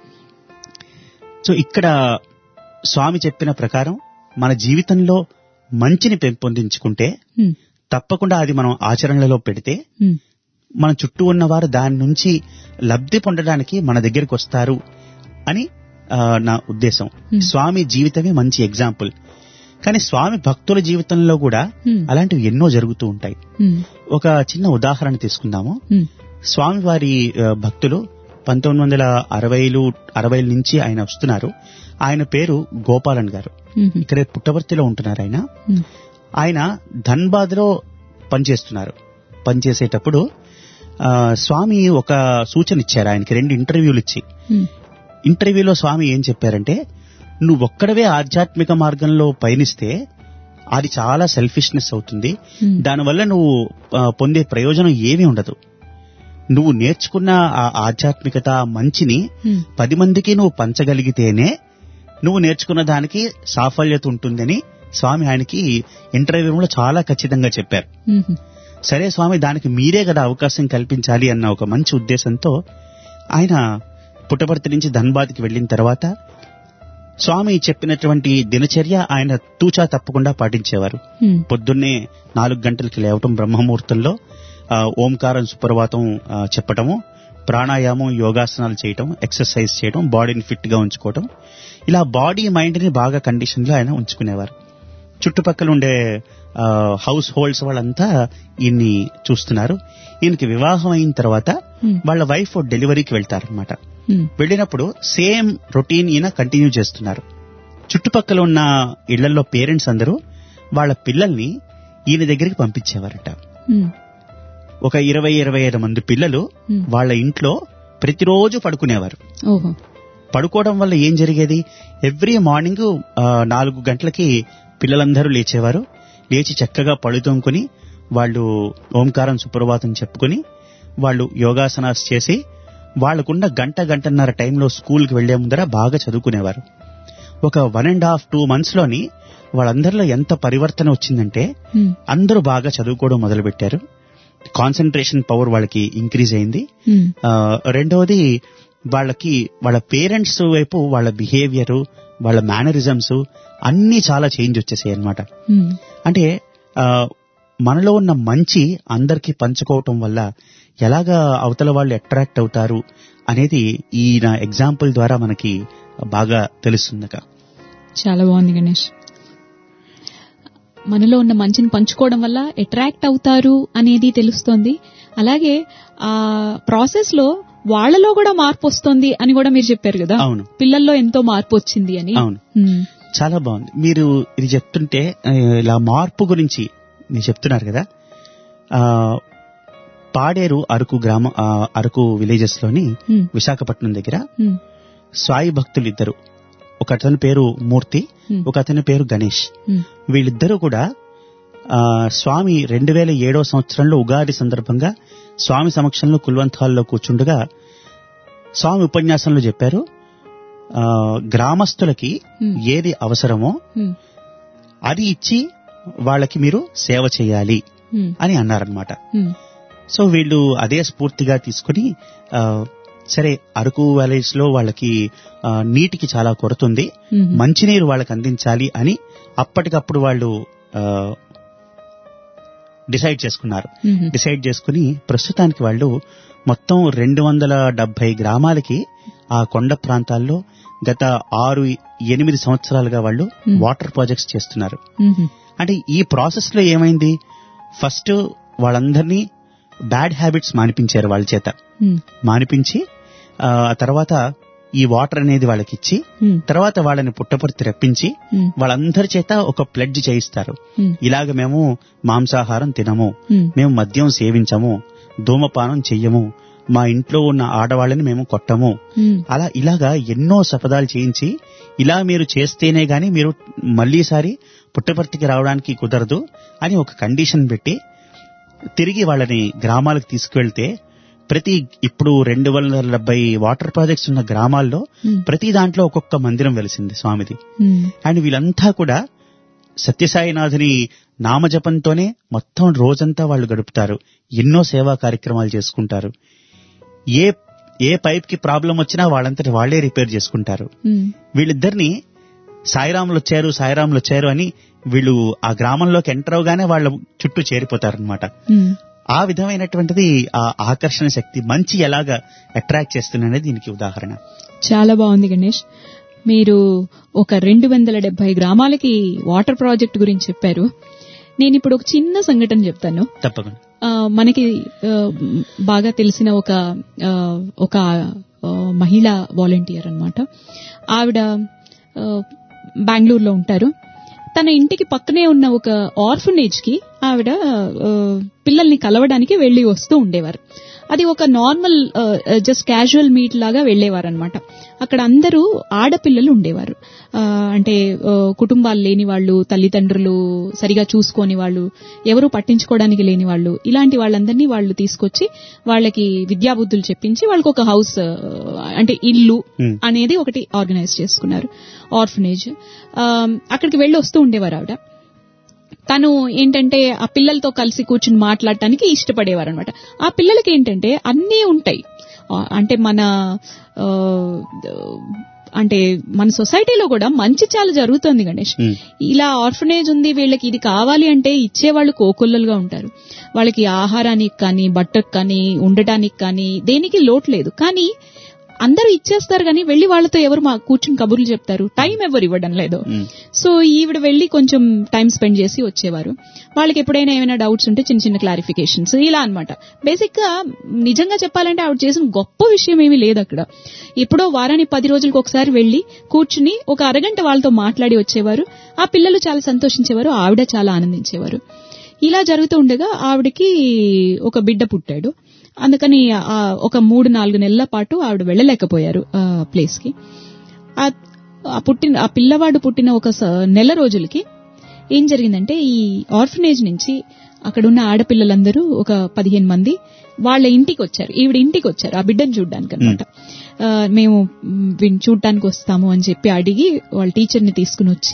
సో ఇక్కడ స్వామి చెప్పిన ప్రకారం మన జీవితంలో మంచిని పెంపొందించుకుంటే హ్మ్. తప్పకుండా అది మనం ఆచరణలో పెడితే హ్మ్. మన చుట్టూ ఉన్నవారు దాని నుంచి లబ్ధి పొందడానికి మన దగ్గరికి వస్తారు అని ఆ, నా ఉద్దేశం Hmm. స్వామి జీవితమే మంచి ఎగ్జాంపుల్ కానీ స్వామి భక్తుల జీవితంలో కూడా Hmm. అలాంటివి ఎన్నో జరుగుతూ ఉంటాయి హ్మ్. ఒక చిన్న ఉదాహరణ తీసుకుందాము హ్మ్. స్వామి వారి ఆ, భక్తులు పంతొమ్మిది వందల అరవైలు అరవైల నుంచి ఆయన వస్తున్నారు ఆయన పేరు గోపాలన్ గారు హ్మ్. ఇక్కడే పుట్టవర్తిలో ఉంటున్నారు ఆయన హ్మ్. ఆయన ధన్బాద్ లో పనిచేస్తున్నారు పనిచేసేటప్పుడు ఆ, స్వామి ఒక సూచన ఇచ్చారు ఆయనకి రెండు ఇంటర్వ్యూలు ఇచ్చి హ్మ్. ఇంటర్వ్యూలో స్వామి ఏం చెప్పారంటే నువ్వు ఒక్కడవే ఆధ్యాత్మిక మార్గంలో పయనిస్తే అది చాలా సెల్ఫిష్నెస్ అవుతుంది Hmm. దానివల్ల నువ్వు ఆ, పొందే ప్రయోజనం ఏమీ ఉండదు నువ్వు నేర్చుకున్న ఆ ఆధ్యాత్మికత ఆ మంచిని హ్మ్. పది మందికి నువ్వు పంచగలిగితేనే నువ్వు నేర్చుకున్న దానికి సాఫల్యత ఉంటుందని స్వామి ఆయనకి ఇంటర్వ్యూలో చాలా ఖచ్చితంగా చెప్పారు హ్మ్. సరే స్వామి దానికి మీరే కదా అవకాశం కల్పించాలి అన్న ఒక మంచి ఉద్దేశంతో ఆయన పుట్టపర్తి నుంచి ధన్బాద్కి వెళ్ళిన తర్వాత స్వామి చెప్పినటువంటి దినచర్య ఆయన తూచా తప్పకుండా పాటించేవారు హ్మ్. పొద్దున్నే నాలుగు గంటలకి లేవటం బ్రహ్మముహూర్తంలో ఆ, ఓంకారం సుప్రభాతం ఆ, చెప్పటము ప్రాణాయామం యోగాసనాలు చేయటం ఎక్సర్సైజ్ చేయటం బాడీని ఫిట్ గా ఉంచుకోవటం ఇలా బాడీ మైండ్ ని బాగా కండిషన్ లో ఆయన ఉంచుకునేవారు చుట్టుపక్కల ఉండే ఆ, హౌస్ హోల్డ్స్ వాళ్ళంతా ఈయన్ని చూస్తున్నారు ఈయనకి వివాహం అయిన తర్వాత Hmm. వాళ్ళ వైఫ్ డెలివరీకి వెళ్తారనమాట హ్మ్. వెళ్ళినప్పుడు సేమ్ రొటీన్ ఈయన కంటిన్యూ చేస్తున్నారు చుట్టుపక్కల ఉన్న ఇళ్లలో పేరెంట్స్ అందరూ వాళ్ళ పిల్లల్ని ఈయన దగ్గరికి పంపించేవారట హ్మ్. ఒక ఇరవై ఇరవై ఐదు మంది పిల్లలు Hmm. వాళ్ళ ఇంట్లో ప్రతిరోజు పడుకునేవారు ఓహో పడుకోవడం వల్ల ఏం జరిగేది ఎవ్రీ మార్నింగ్ ఆ, నాలుగు గంటలకి పిల్లలందరూ లేచేవారు లేచి చక్కగా పడుతోముకొని వాళ్ళు ఓంకారం సుప్రభాతం చెప్పుకొని వాళ్ళు యోగాసనాస్ చేసి వాళ్ళకున్న గంట గంటన్నర టైంలో స్కూల్కి వెళ్లే ముందర బాగా చదువుకునేవారు ఒక one and half two months లోని వాళ్ళందరిలో ఎంత పరివర్తన వచ్చిందంటే హ్మ్. అందరూ బాగా చదువుకోవడం మొదలుపెట్టారు కాన్సన్ట్రేషన్ పవర్ వాళ్ళకి ఇంక్రీజ్ అయింది హ్మ్. ఆ, రెండవది వాళ్ళకి వాళ్ళ పేరెంట్స్ వైపు వాళ్ళ బిహేవియర్ వాళ్ళ మేనరిజమ్స్ అన్ని చాలా చేంజ్ వచ్చేసాయి అన్నమాట హ్మ్. అంటే ఆ, మనలో ఉన్న మంచి అందరికీ పంచుకోవటం వల్ల ఎలాగా అవతల వాళ్ళు అట్రాక్ట్ అవుతారు అనేది ఈ నా ఎగ్జాంపుల్ ద్వారా మనకి బాగా తెలుస్తుందక చాలా బాగుంది గణేష్ మనలో ఉన్న మంచిని పంచుకోవడం వల్ల అట్రాక్ట్ అవుతారు అనేది తెలుస్తోంది అలాగే ఆ ప్రాసెస్ లో వాళ్ళలో కూడా మార్పు వస్తుంది అని కూడా మీరు చెప్పారు కదా అవును పిల్లల్లో ఎంతో మార్పు వచ్చింది అని అవును హ్మ్. చాలా బాగుంది మీరు ఇది చెప్తుంటే ఆ, ఇలా మార్పు గురించి మీరు చెప్తున్నారు కదా ఆ పాడేరు అరకు గ్రామ ఆ, అరకు విలేజెస్ లోని హ్మ్. విశాఖపట్నం దగ్గర హ్మ్. సాయి భక్తులు ఇద్దరు ఒక అతని పేరు మూర్తి హ్మ్. ఒక అతని పేరు గణేష్ హ్మ్. వీళ్ళిద్దరూ కూడా ఆ, స్వామి రెండు వేల ఏడో సంవత్సరంలో ఉగాది సందర్భంగా స్వామి సమక్షంలో కుల్వంత్ హాల్లో కూర్చుండగా స్వామి ఉపన్యాసంలో చెప్పారు ఆ, గ్రామస్తులకి హ్మ్. ఏది అవసరమో హ్మ్. అది ఇచ్చి వాళ్ళకి మీరు సేవ చేయాలి హ్మ్. అని అన్నారనమాట హ్మ్. సో వీళ్ళు అదే స్ఫూర్తిగా తీసుకుని ఆ, సరే అరకు వ్యాలీస్ లో వాళ్ళకి ఆ, నీటికి చాలా కొరత ఉంది హ్మ్. మంచినీరు వాళ్ళకి అందించాలి అని అప్పటికప్పుడు వాళ్ళు డిసైడ్ చేసుకున్నారు హ్మ్. డిసైడ్ చేసుకుని ప్రస్తుతానికి వాళ్ళు మొత్తం రెండు వందల డెబ్బై గ్రామాలకి ఆ కొండ ప్రాంతాల్లో గత ఆరు ఎనిమిది సంవత్సరాలుగా వాళ్ళు Hmm. వాటర్ ప్రాజెక్ట్స్ చేస్తున్నారు హ్మ్. అంటే ఈ ప్రాసెస్ లో ఏమైంది ఫస్ట్ వాళ్ళందరినీ బ్యాడ్ హ్యాబిట్స్ మానిపించారు వాళ్ళ చేత హ్మ్. మానిపించి ఆ ఆ తర్వాత ఈ వాటర్ అనేది వాళ్ళకి ఇచ్చి హ్మ్. తర్వాత వాళ్ళని పుట్టపర్తి రప్పించి హ్మ్. వాళ్ళందరి చేత ఒక ప్లెడ్జ్ చేయిస్తారు హ్మ్. ఇలాగ మేము మాంసాహారం తినము హ్మ్. మేము మద్యం సేవించము ధూమపానం చెయ్యము మా ఇంట్లో ఉన్న ఆడవాళ్ళని మేము కొట్టము హ్మ్. అలా ఇలాగా ఎన్నో శపథాలు చేయించి ఇలా మీరు చేస్తేనే గాని మీరు మళ్ళీసారి పుట్టపర్తికి రావడానికి కుదరదు అని ఒక కండిషన్ పెట్టి తిరిగి వాళ్ళని గ్రామాలకు తీసుకువెళ్తే ప్రతి ఇప్పుడు రెండు వందల డెబ్బై వాటర్ ప్రాజెక్ట్స్ ఉన్న గ్రామాల్లో హ్మ్. ప్రతి దాంట్లో ఒక్కొక్క మందిరం వెలిసింది స్వామిది హ్మ్. అండ్ వీళ్ళంతా కూడా సత్యసాయినాథుని నామజపంతోనే మొత్తం రోజంతా వాళ్ళు గడుపుతారు ఎన్నో సేవా కార్యక్రమాలు చేసుకుంటారు ఏ ఏ పైప్ కి ప్రాబ్లం వచ్చినా వాళ్ళంతటి వాళ్లే రిపేర్ చేసుకుంటారు హ్మ్. వీళ్ళిద్దరిని సాయిరాములు వచ్చారు సాయిరాములు వచ్చారు అని వీళ్ళు ఆ గ్రామంలోకి ఎంటర్ అవగానే వాళ్ళ చుట్టూ చేరిపోతారనమాట హ్మ్. ఆ విధమైనటువంటిది ఆ ఆకర్షణ శక్తి మంచి ఎలాగా అట్రాక్ట్ చేస్తుందనేది దీనికి ఉదాహరణ చాలా బాగుంది గణేష్ మీరు ఒక రెండు వందల డెబ్బై గ్రామాలకి వాటర్ ప్రాజెక్ట్ గురించి చెప్పారు నేను ఇప్పుడు ఒక చిన్న సంఘటన చెప్తాను తప్పకుండా ఆ, మనకి ఆ, బాగా తెలిసిన ఒక ఆ, ఒక ఆ, మహిళా వాలంటీర్ అన్నమాట ఆవిడ ఆ, బెంగళూరులో ఉంటారు తన ఇంటికి పక్కనే ఉన్న ఒక ఆర్ఫనేజ్ కి ఆవిడ ఆ, పిల్లల్ని కలవడానికి వెళ్లి వస్తూ ఉండేవారు అది ఒక నార్మల్ జస్ట్ క్యాజువల్ మీట్ లాగా వెళ్లేవారు అనమాట అక్కడ అందరూ ఆడపిల్లలు ఉండేవారు ఆ, అంటే ఆ, కుటుంబాలు లేని వాళ్ళు తల్లిదండ్రులు సరిగా చూసుకోని వాళ్ళు ఎవరు పట్టించుకోవడానికి లేని వాళ్ళు ఇలాంటి వాళ్ళందరినీ వాళ్ళు తీసుకొచ్చి వాళ్ళకి విద్యాబుద్ధులు చెప్పించి వాళ్ళకి ఒక హౌస్ ఆ, అంటే ఇల్లు Hmm. అనేది ఒకటి ఆర్గనైజ్ చేసుకున్నారు ఆర్ఫనేజ్ అక్కడికి వెళ్ళి వస్తూ ఉండేవారు ఆవిడ తను ఏంటంటే ఆ పిల్లలతో కలిసి కూర్చుని మాట్లాడటానికి ఇష్టపడేవారు అనమాట ఆ పిల్లలకి ఏంటంటే అన్నీ ఉంటాయి ఆ, అంటే మన అంటే మన సొసైటీలో కూడా మంచి చాలా జరుగుతోంది గణేష్ Hmm. ఇలా ఆర్ఫనేజ్ ఉంది వీళ్ళకి ఇది కావాలి అంటే ఇచ్చేవాళ్ళు కోకొల్లలుగా ఉంటారు వాళ్ళకి ఆహారానికి కానీ బట్టకు కానీ ఉండటానికి కానీ దేనికి లోటు లేదు కానీ అందరూ ఇచ్చేస్తారు కానీ వెళ్లి వాళ్ళతో ఎవరు మా కూర్చుని కబుర్లు చెప్తారు టైం ఎవరు ఇవ్వడం లేదు Hmm. సో ఈవిడ వెళ్లి కొంచెం టైం స్పెండ్ చేసి వచ్చేవారు వాళ్ళకి ఎప్పుడైనా ఏమైనా డౌట్స్ ఉంటే చిన్న చిన్న క్లారిఫికేషన్స్ ఇలా అన్నమాట బేసిక్ గా నిజంగా చెప్పాలంటే ఆవిడ చేసిన గొప్ప విషయం ఏమీ లేదు అక్కడ ఎప్పుడో వారానికి పది రోజులకు ఒకసారి వెళ్లి కూర్చుని ఒక అరగంట వాళ్ళతో మాట్లాడి వచ్చేవారు ఆ పిల్లలు చాలా సంతోషించేవారు ఆవిడ చాలా ఆనందించేవారు ఇలా జరుగుతూ ఉండగా ఆవిడకి ఒక బిడ్డ పుట్టాడు అందుకని ఆ ఒక మూడు నాలుగు నెలల పాటు ఆవిడ వెళ్ళలేకపోయారు ఆ ప్లేస్ కి ఆ- ఆ పుట్టిన ఆ పిల్లవాడు పుట్టిన ఒక స- నెల రోజులకి ఏం జరిగిందంటే ఈ ఆర్ఫనేజ్ నుంచి అక్కడ ఉన్న ఆడపిల్లలందరూ ఒక పదిహేను మంది వాళ్ళ ఇంటికి వచ్చారు ఈవిడ ఇంటికి వచ్చారు ఆ బిడ్డను చూడడానికి అనమాట మేము మ్, వీడిని చూడటానికి వస్తాము అని చెప్పి అడిగి వాళ్ళ టీచర్ని తీసుకుని వచ్చి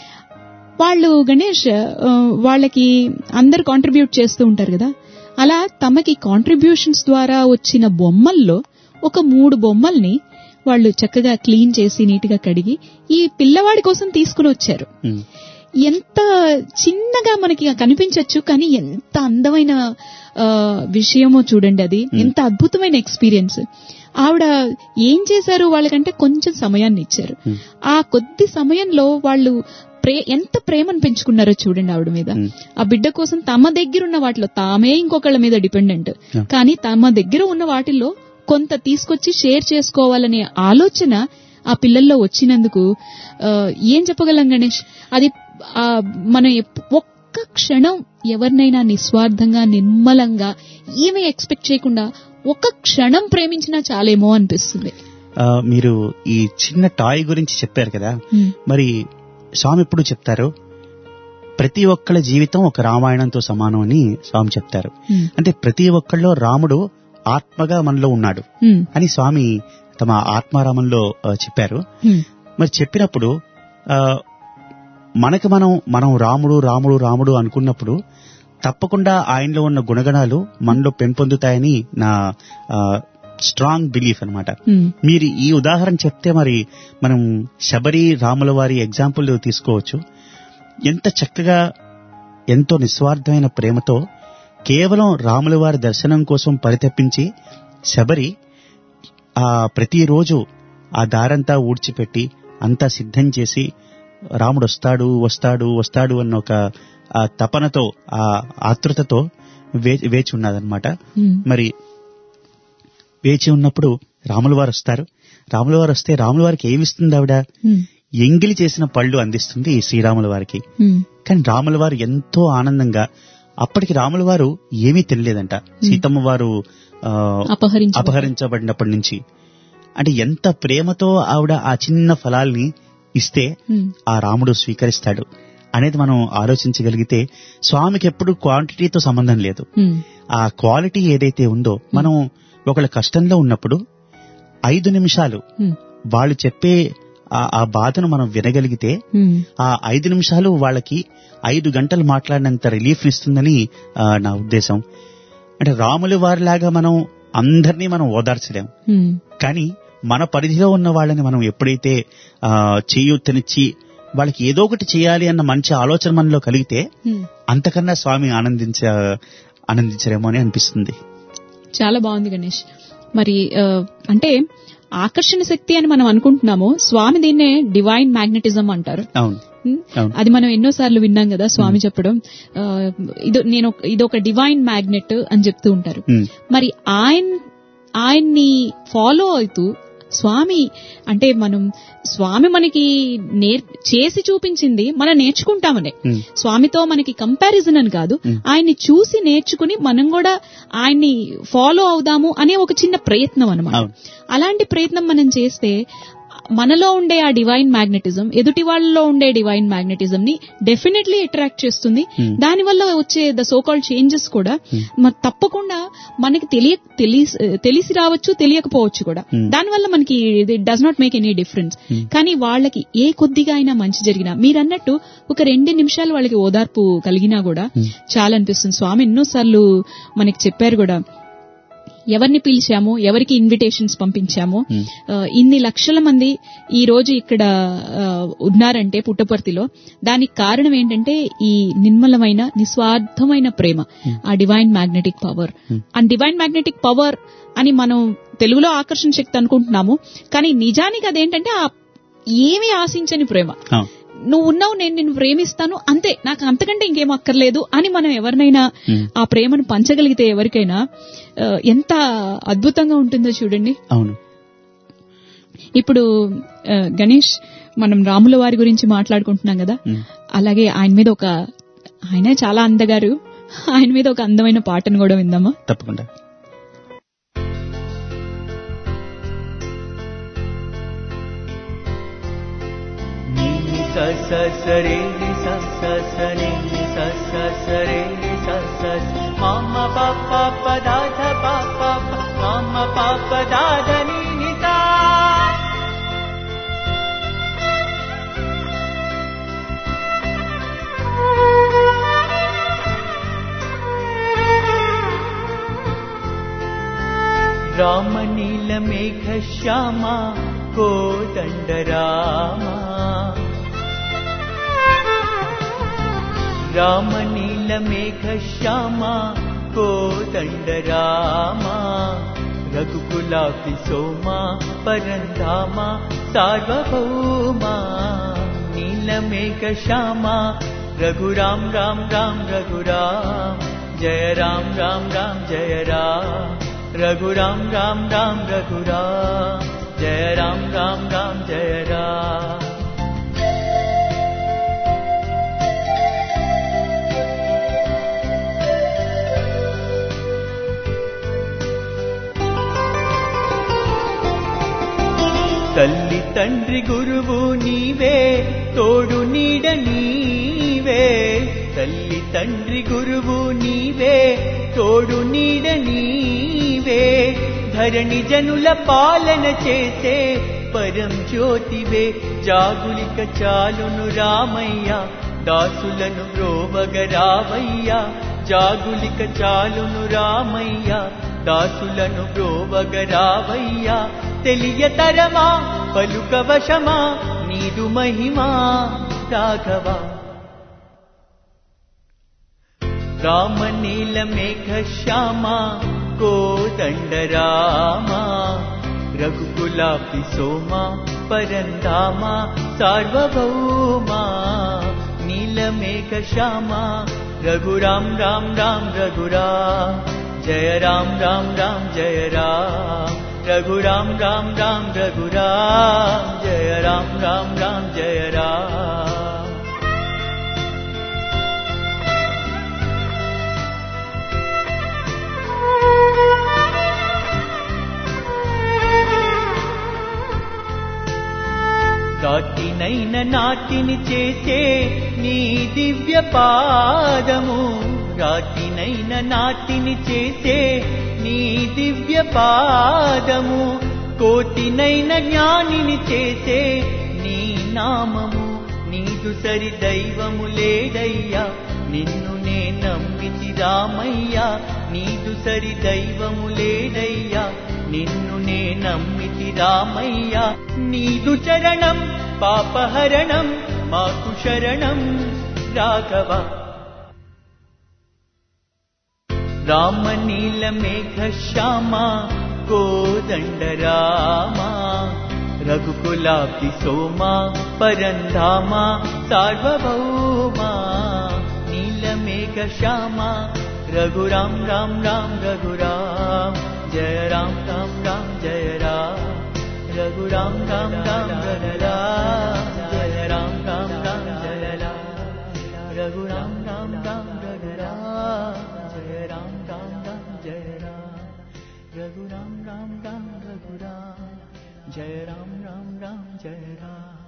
వాళ్ళు గణేష్ ఆ, వాళ్ళకి అందరు కాంట్రిబ్యూట్ చేస్తూ ఉంటారు కదా అలా తమకి కాంట్రిబ్యూషన్స్ ద్వారా వచ్చిన బొమ్మల్లో ఒక మూడు బొమ్మల్ని వాళ్ళు చక్కగా క్లీన్ చేసి నీట్ గా కడిగి ఈ పిల్లవాడి కోసం తీసుకుని వచ్చారు Hmm. ఎంత చిన్నగా మనకి కనిపించవచ్చు కానీ ఎంత అందమైన ఆ, విషయమో చూడండి అది ఎంత అద్భుతమైన ఎక్స్పీరియన్స్ ఆవిడ ఏం చేశారు వాళ్ళకంటే కొంచెం సమయాన్ని ఇచ్చారు ఆ కొద్ది సమయంలో వాళ్ళు ప్రే ఎంత ప్రేమను పెంచుకున్నారో చూడండి ఆవిడ మీద Hmm. ఆ బిడ్డ కోసం తమ దగ్గర ఉన్న వాటిలో తామే ఇంకొకళ్ళ మీద డిపెండెంట్ Yeah. కానీ తమ దగ్గర ఉన్న వాటిల్లో కొంత తీసుకొచ్చి షేర్ చేసుకోవాలనే ఆలోచన ఆ పిల్లల్లో వచ్చినందుకు ఆ, ఏం చెప్పగలం గణేష్ అది ఆ, మనం ఎప్- ఒక్క క్షణం ఎవరినైనా నిస్వార్థంగా నిర్మలంగా ఏమీ ఎక్స్పెక్ట్ చేయకుండా ఒక్క క్షణం ప్రేమించినా చాలేమో అనిపిస్తుంది ఆ, మీరు ఈ చిన్న టాయ్ గురించి చెప్పారు కదా Hmm. మరి స్వామి ఎప్పుడు చెప్తారు ప్రతి ఒక్కళ్ళ జీవితం ఒక రామాయణంతో సమానం అని స్వామి చెప్తారు Hmm. అంటే ప్రతి ఒక్కళ్ళలో రాముడు ఆత్మగా మనలో ఉన్నాడు Hmm. అని స్వామి తమ ఆత్మారామంలో ఆ, చెప్పారు Hmm. మరి చెప్పినప్పుడు ఆ, మనకి మనం మనం రాముడు రాముడు రాముడు అనుకున్నప్పుడు తప్పకుండా ఆయనలో ఉన్న గుణగణాలు మనలో పెంపొందుతాయని నా స్ట్రాంగ్ బిలీఫ్ అన్నమాట Hmm. మీరు ఈ ఉదాహరణ చెప్తే మరి మనం శబరి రాముల వారి ఎగ్జాంపుల్ తీసుకోవచ్చు ఎంత చక్కగా ఎంతో నిస్వార్థమైన ప్రేమతో కేవలం రాముల వారి దర్శనం కోసం పరితపించి శబరి ఆ ప్రతిరోజు ఆ దారంతా ఊడ్చిపెట్టి అంతా సిద్ధం చేసి రాముడు వస్తాడు వస్తాడు వస్తాడు అన్న ఒక ఆ తపనతో ఆ ఆతృతతో వే- వేచి ఉన్నదన్నమాట Hmm. మరి వేచి ఉన్నప్పుడు రాముల వారు వస్తారు రాముల వారు వస్తే రాముల వారికి ఏమిస్తుంది ఆవిడ Hmm. ఎంగిలి చేసిన పళ్ళు అందిస్తుంది ఈ శ్రీరాముల వారికి Hmm. కానీ రాముల వారు ఎంతో ఆనందంగా అప్పటికి రాముల వారు ఏమీ తెలియలేదంట సీతమ్మ వారు ఆ, అపహరించబడ్డారు. అపహరించబడినప్పటి నుంచి అంటే ఎంత ప్రేమతో ఆవిడ ఆ చిన్న ఫలాల్ని ఇస్తే Hmm. ఆ రాముడు స్వీకరిస్తాడు అనేది మనం ఆలోచించగలిగితే స్వామికి ఎప్పుడు క్వాంటిటీతో సంబంధం లేదు Hmm. ఆ క్వాలిటీ ఏదైతే ఉందో మనం ఒకళ్ళ కష్టంలో ఉన్నప్పుడు ఐదు నిమిషాలు Hmm. వాళ్ళు చెప్పే ఆ- ఆ బాధను మనం వినగలిగితే Hmm. ఆ ఐదు నిమిషాలు వాళ్ళకి ఐదు గంటలు మాట్లాడినంత రిలీఫ్ ఇస్తుందని ఆ, నా ఉద్దేశం అంటే రాముల వారిలాగా మనం అందరినీ మనం ఓదార్చలేం Hmm. కానీ మన పరిధిలో ఉన్న వాళ్ళని మనం ఎప్పుడైతే ఆ, చేయూతనిచ్చి వాళ్ళకి ఏదో ఒకటి చేయాలి అన్న మంచి ఆలోచన మనలో కలిగితే Hmm. అంతకన్నా స్వామి ఆనందించ ఆనందించరేమో అని అనిపిస్తుంది చాలా బాగుంది గణేష్ మరి ఆ, అంటే ఆకర్షణ శక్తి అని మనం అనుకుంటున్నాము స్వామి దీన్నే డివైన్ మ్యాగ్నెటిజం అంటారు అవును ఉమ్, అవును. అది మనం ఎన్నో సార్లు విన్నాం కదా స్వామి చెప్పడం ఆ, ఇది నేను ఒక- ఇది ఒక డివైన్ మ్యాగ్నెట్ అని చెప్తూ ఉంటారు ఉమ్, మరి ఆయన ఆయన్ని ఫాలో అవుతూ స్వామి అంటే మనం స్వామి మనకి నేర్ చేసి చూపించింది మనం నేర్చుకుంటామనే ఉమ్, స్వామితో మనకి కంపారిజన్ అని కాదు Hmm. ఆయన్ని చూసి నేర్చుకుని మనం కూడా ఆయన్ని ఫాలో అవుదాము అనే ఒక చిన్న ప్రయత్నం అనమాట అవును. అలాంటి ప్రయత్నం మనం చేస్తే మనలో ఉండే ఆ డివైన్ మ్యాగ్నెటిజం ఎదుటి వాళ్ళలో ఉండే డివైన్ మ్యాగ్నెటిజం ని డెఫినెట్లీ అట్రాక్ట్ చేస్తుంది Hmm. దాని వల్ల వచ్చే ద సోకాల్డ్ చేంజెస్ కూడా మ- తప్పకుండా మనకి తెలియ తెలిసి తెలిసి రావచ్చు తెలియకపోవచ్చు కూడా Hmm. దానివల్ల మనకి does not make any difference కానీ వాళ్ళకి ఏ కొద్దిగా అయినా మంచి జరిగినా మీరన్నట్టు ఒక రెండు నిమిషాలు వాళ్ళకి ఓదార్పు కలిగినా కూడా చాలా అనిపిస్తుంది స్వామి ఎన్నోసార్లు మనకి చెప్పారు కూడా ఎవరిని పిలిచాము ఎవరికి ఇన్విటేషన్స్ పంపించాము Hmm. ఆ, ఇన్ని లక్షల మంది ఈ రోజు ఇక్కడ ఆ, ఉన్నారంటే పుట్టపర్తిలో దానికి కారణం ఏంటంటే ఈ నిర్మలమైన నిస్వార్థమైన ప్రేమ ఆ డివైన్ మ్యాగ్నెటిక్ పవర్ ఆ డివైన్ మ్యాగ్నెటిక్ పవర్ అని మనం తెలుగులో ఆకర్షణ శక్తి అనుకుంటున్నాము కానీ నిజానికి అదేంటంటే ఆ ఏమీ ఆశించని ప్రేమ ఆ, నువ్వు ఉన్నావు నేను నిన్ను ప్రేమిస్తాను అంతే నాకు అంతకంటే ఇంకేం అక్కర్లేదు అని మనం ఎవరినైనా Hmm. ఆ ప్రేమను పంచగలిగితే ఎవరికైనా ఆ, ఎంత అద్భుతంగా ఉంటుందో చూడండి అవును ఇప్పుడు ఆ, గణేష్ మనం రాముల వారి గురించి మాట్లాడుకుంటున్నాం కదా Hmm. అలాగే ఆయన మీద ఒక ఆయన చాలా అందగారు ఆయన మీద ఒక అందమైన పాటను కూడా విందామా తప్పకుండా ని స స స రే ని స స స రే ని స స స రే ని స స స మా మ ప ప ప ద ధ ప ప ప మా మ ప ప ద ధ ని ని సా రామనీలమేఘ శ్యామ కోదండ రామ రామనీలమేఘ శ్యామ కోదండ రామ రఘుకులాపి సోమ పరంధామ సార్వభౌమ నీలమేఘ శ్యామ రఘురాం రామ్ రామ్ రఘురామ్ జయ రామ్ రామ్ రామ్ జయ రామ్ రఘురామ్ రామ్ రామ్ రఘురామ్ జయ రామ్ రామ్ రామ్ జయ రామ్ తల్లి తండ్రి గురువు నీవే తోడు నీడ నీవే తల్లి తండ్రి గురువు నీవే తోడు నీడ నీవే ధరణి జనుల పాలన చేసే పరం జ్యోతివే జాగులిక చాలును రామయ్య దాసులను బ్రోవగ రావయ్య జాగులిక చాలును రామయ్య దాసులను బ్రోవగ రావయ్య తెలియతరమా పలుకవశమా నీదు మహిమా రాఘవా రామనీల మేఘ శ్యామ కోదండ రామ రఘుకులాపి సోమ పరంధామ సార్వభౌమ నీలమేఘ శ్యామ రఘురామ్ రామ్ రామ్ రఘురామ్ జయ రామ్ రామ్ రామ్ జయ రామ్ రఘురామ్ రామ్ రామ్ రఘురామ్ జయ రామ్ రామ్ రామ్ జయ రామ్ రాతినైన నాటిని చేసే నీ దివ్య పాదము రాతినైన నాటిని చేసే నీ దివ్య పాదము కోటినైన జ్ఞానిని చేసే నీ నామము నీదు సరి దైవము లేదయ్యా నిన్ను నే నమ్మితి రామయ్యా నీదు సరి దైవము లేదయ్యా నిన్ను నే నమ్మితి రామయ్యా నీదు చరణం పాపహరణం మాకు శరణం రాఘవ రామనీల మేఘ శ్యామ కోదండ రామ రఘుకులాపి సోమ పరంధామ సార్వభౌమ నీలమేఘ శ్యామ రఘురామ్ రామ్ రామ్ రఘురామ్ జయ రామ్ రామ్ రామ్ జయ రామ్ రఘురామ్ రామ్ రామ్ రఘురామ్ జయ రామ్ రామ్ రామ్ జయ రామ్ రఘురామ్ రామ్ రామ్ రఘురామ్ జయ రామ్ రామ్ రామ్ జయ రామ్ రఘురామ్ రామ్ రామ్ రఘురామ్ జయ రామ్ రామ్ రామ్ జయ రామ్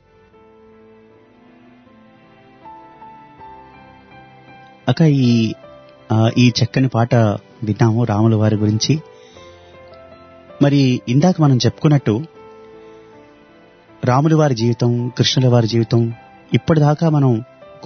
అక్క ఈ ఆ, ఈ చక్కని పాట విన్నాము రాముల వారి గురించి మరి ఇందాక మనం చెప్పుకున్నట్టు రాముల వారి జీవితం కృష్ణుల వారి జీవితం ఇప్పటిదాకా మనం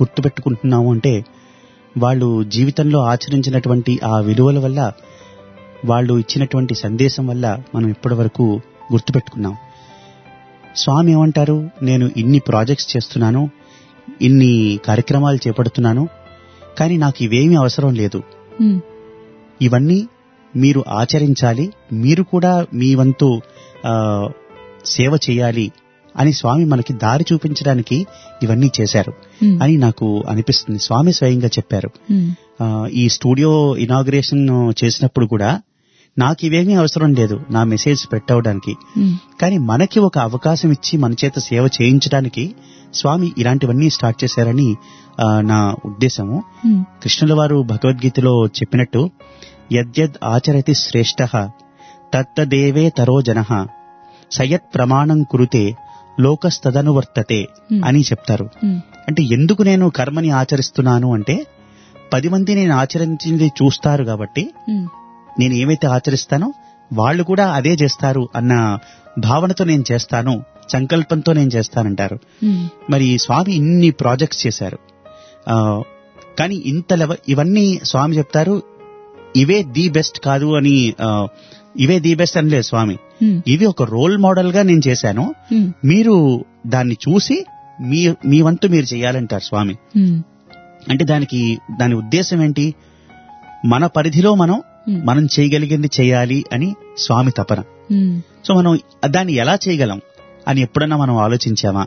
గుర్తుపెట్టుకుంటున్నాము అంటే వాళ్ళు జీవితంలో ఆచరించినటువంటి ఆ విలువల వల్ల వాళ్ళు ఇచ్చినటువంటి సందేశం వల్ల మనం ఇప్పటి వరకు గుర్తుపెట్టుకున్నాం స్వామి ఏమంటారు నేను ఇన్ని ప్రాజెక్ట్స్ చేస్తున్నాను ఇన్ని కార్యక్రమాలు చేపడుతున్నాను కానీ నాకు ఇవేమీ అవసరం లేదు ఉమ్, ఇవన్నీ మీరు ఆచరించాలి మీరు కూడా మీ వంతు ఆ, సేవ చేయాలి అని స్వామి మనకి దారి చూపించడానికి ఇవన్నీ చేశారు ఉమ్, అని నాకు అనిపిస్తుంది స్వామి స్వయంగా చెప్పారు ఉమ్, ఆ, ఈ స్టూడియో ఇనాగ్రేషన్ చేసినప్పుడు కూడా నాకు ఇవేమీ అవసరం లేదు నా మెసేజ్ పెట్టవడానికి ఉమ్, కానీ మనకి ఒక అవకాశం ఇచ్చి మన చేత సేవ చేయించడానికి స్వామి ఇలాంటివన్నీ స్టార్ట్ చేశారని ఆ, నా ఉద్దేశము ఉమ్, కృష్ణుల వారు భగవద్గీతలో చెప్పినట్టు యద్యద్ ఆచరతి శ్రేష్ఠ తత్తదేవే తరో జన సయత్ ప్రమాణం కురుతే లోకస్తదనువర్తతే Hmm. అని చెప్తారు ఉమ్, అంటే ఎందుకు నేను కర్మని ఆచరిస్తున్నాను అంటే పది మంది నేను ఆచరించింది చూస్తారు కాబట్టి ఉమ్, నేను ఏమైతే ఆచరిస్తానో వాళ్ళు కూడా అదే చేస్తారు అన్న భావనతో నేను చేస్తాను సంకల్పంతో నేను చేస్తానంటారు ఉమ్, మరి స్వామి ఇన్ని ప్రాజెక్ట్స్ చేశారు ఆ, కానీ ఇంత లెవ ఇవన్నీ స్వామి చెప్తారు ఇవే ది బెస్ట్ కాదు అని ఆ, ఇవే ది బెస్ట్ అనలేదు స్వామి ఉమ్, ఇవి ఒక రోల్ మోడల్ గా నేను చేశాను ఉమ్, మీరు దాన్ని చూసి మీ మీ వంతు మీరు చేయాలంటారు స్వామి ఉమ్, అంటే దానికి దాని ఉద్దేశం ఏంటి మన పరిధిలో మనం ఉమ్, మనం చేయగలిగింది చేయాలి అని స్వామి తపన ఉమ్. సో మనం దాన్ని ఎలా చేయగలం అని ఎప్పుడన్నా మనం ఆలోచించామా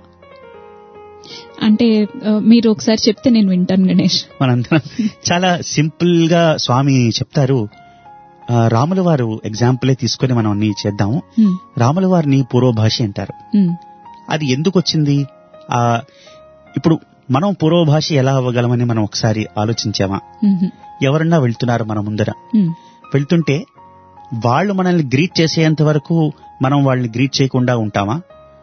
అంటే ఆ, మీరు ఒకసారి చెప్తే నేను వింటాను గణేష్ మనందరం చాలా సింపుల్ గా స్వామి చెప్తారు ఆ, రాముల వారు ఎగ్జాంపులే తీసుకొని మనం అన్ని చేద్దాము ఉమ్, రాముల వారిని పూర్వభాషి అంటారు ఉమ్, అది ఎందుకు వచ్చింది ఆ ఇప్పుడు మనం పూర్వభాషి ఎలా అవ్వగలమని మనం ఒకసారి ఆలోచించామా ఉమ్, ఎవరన్నా వెళ్తున్నారు మన ముందర ఉమ్, వెళ్తుంటే వాళ్ళు మనల్ని గ్రీట్ చేసేంత వరకు మనం వాళ్ళని గ్రీట్ చేయకుండా ఉంటామా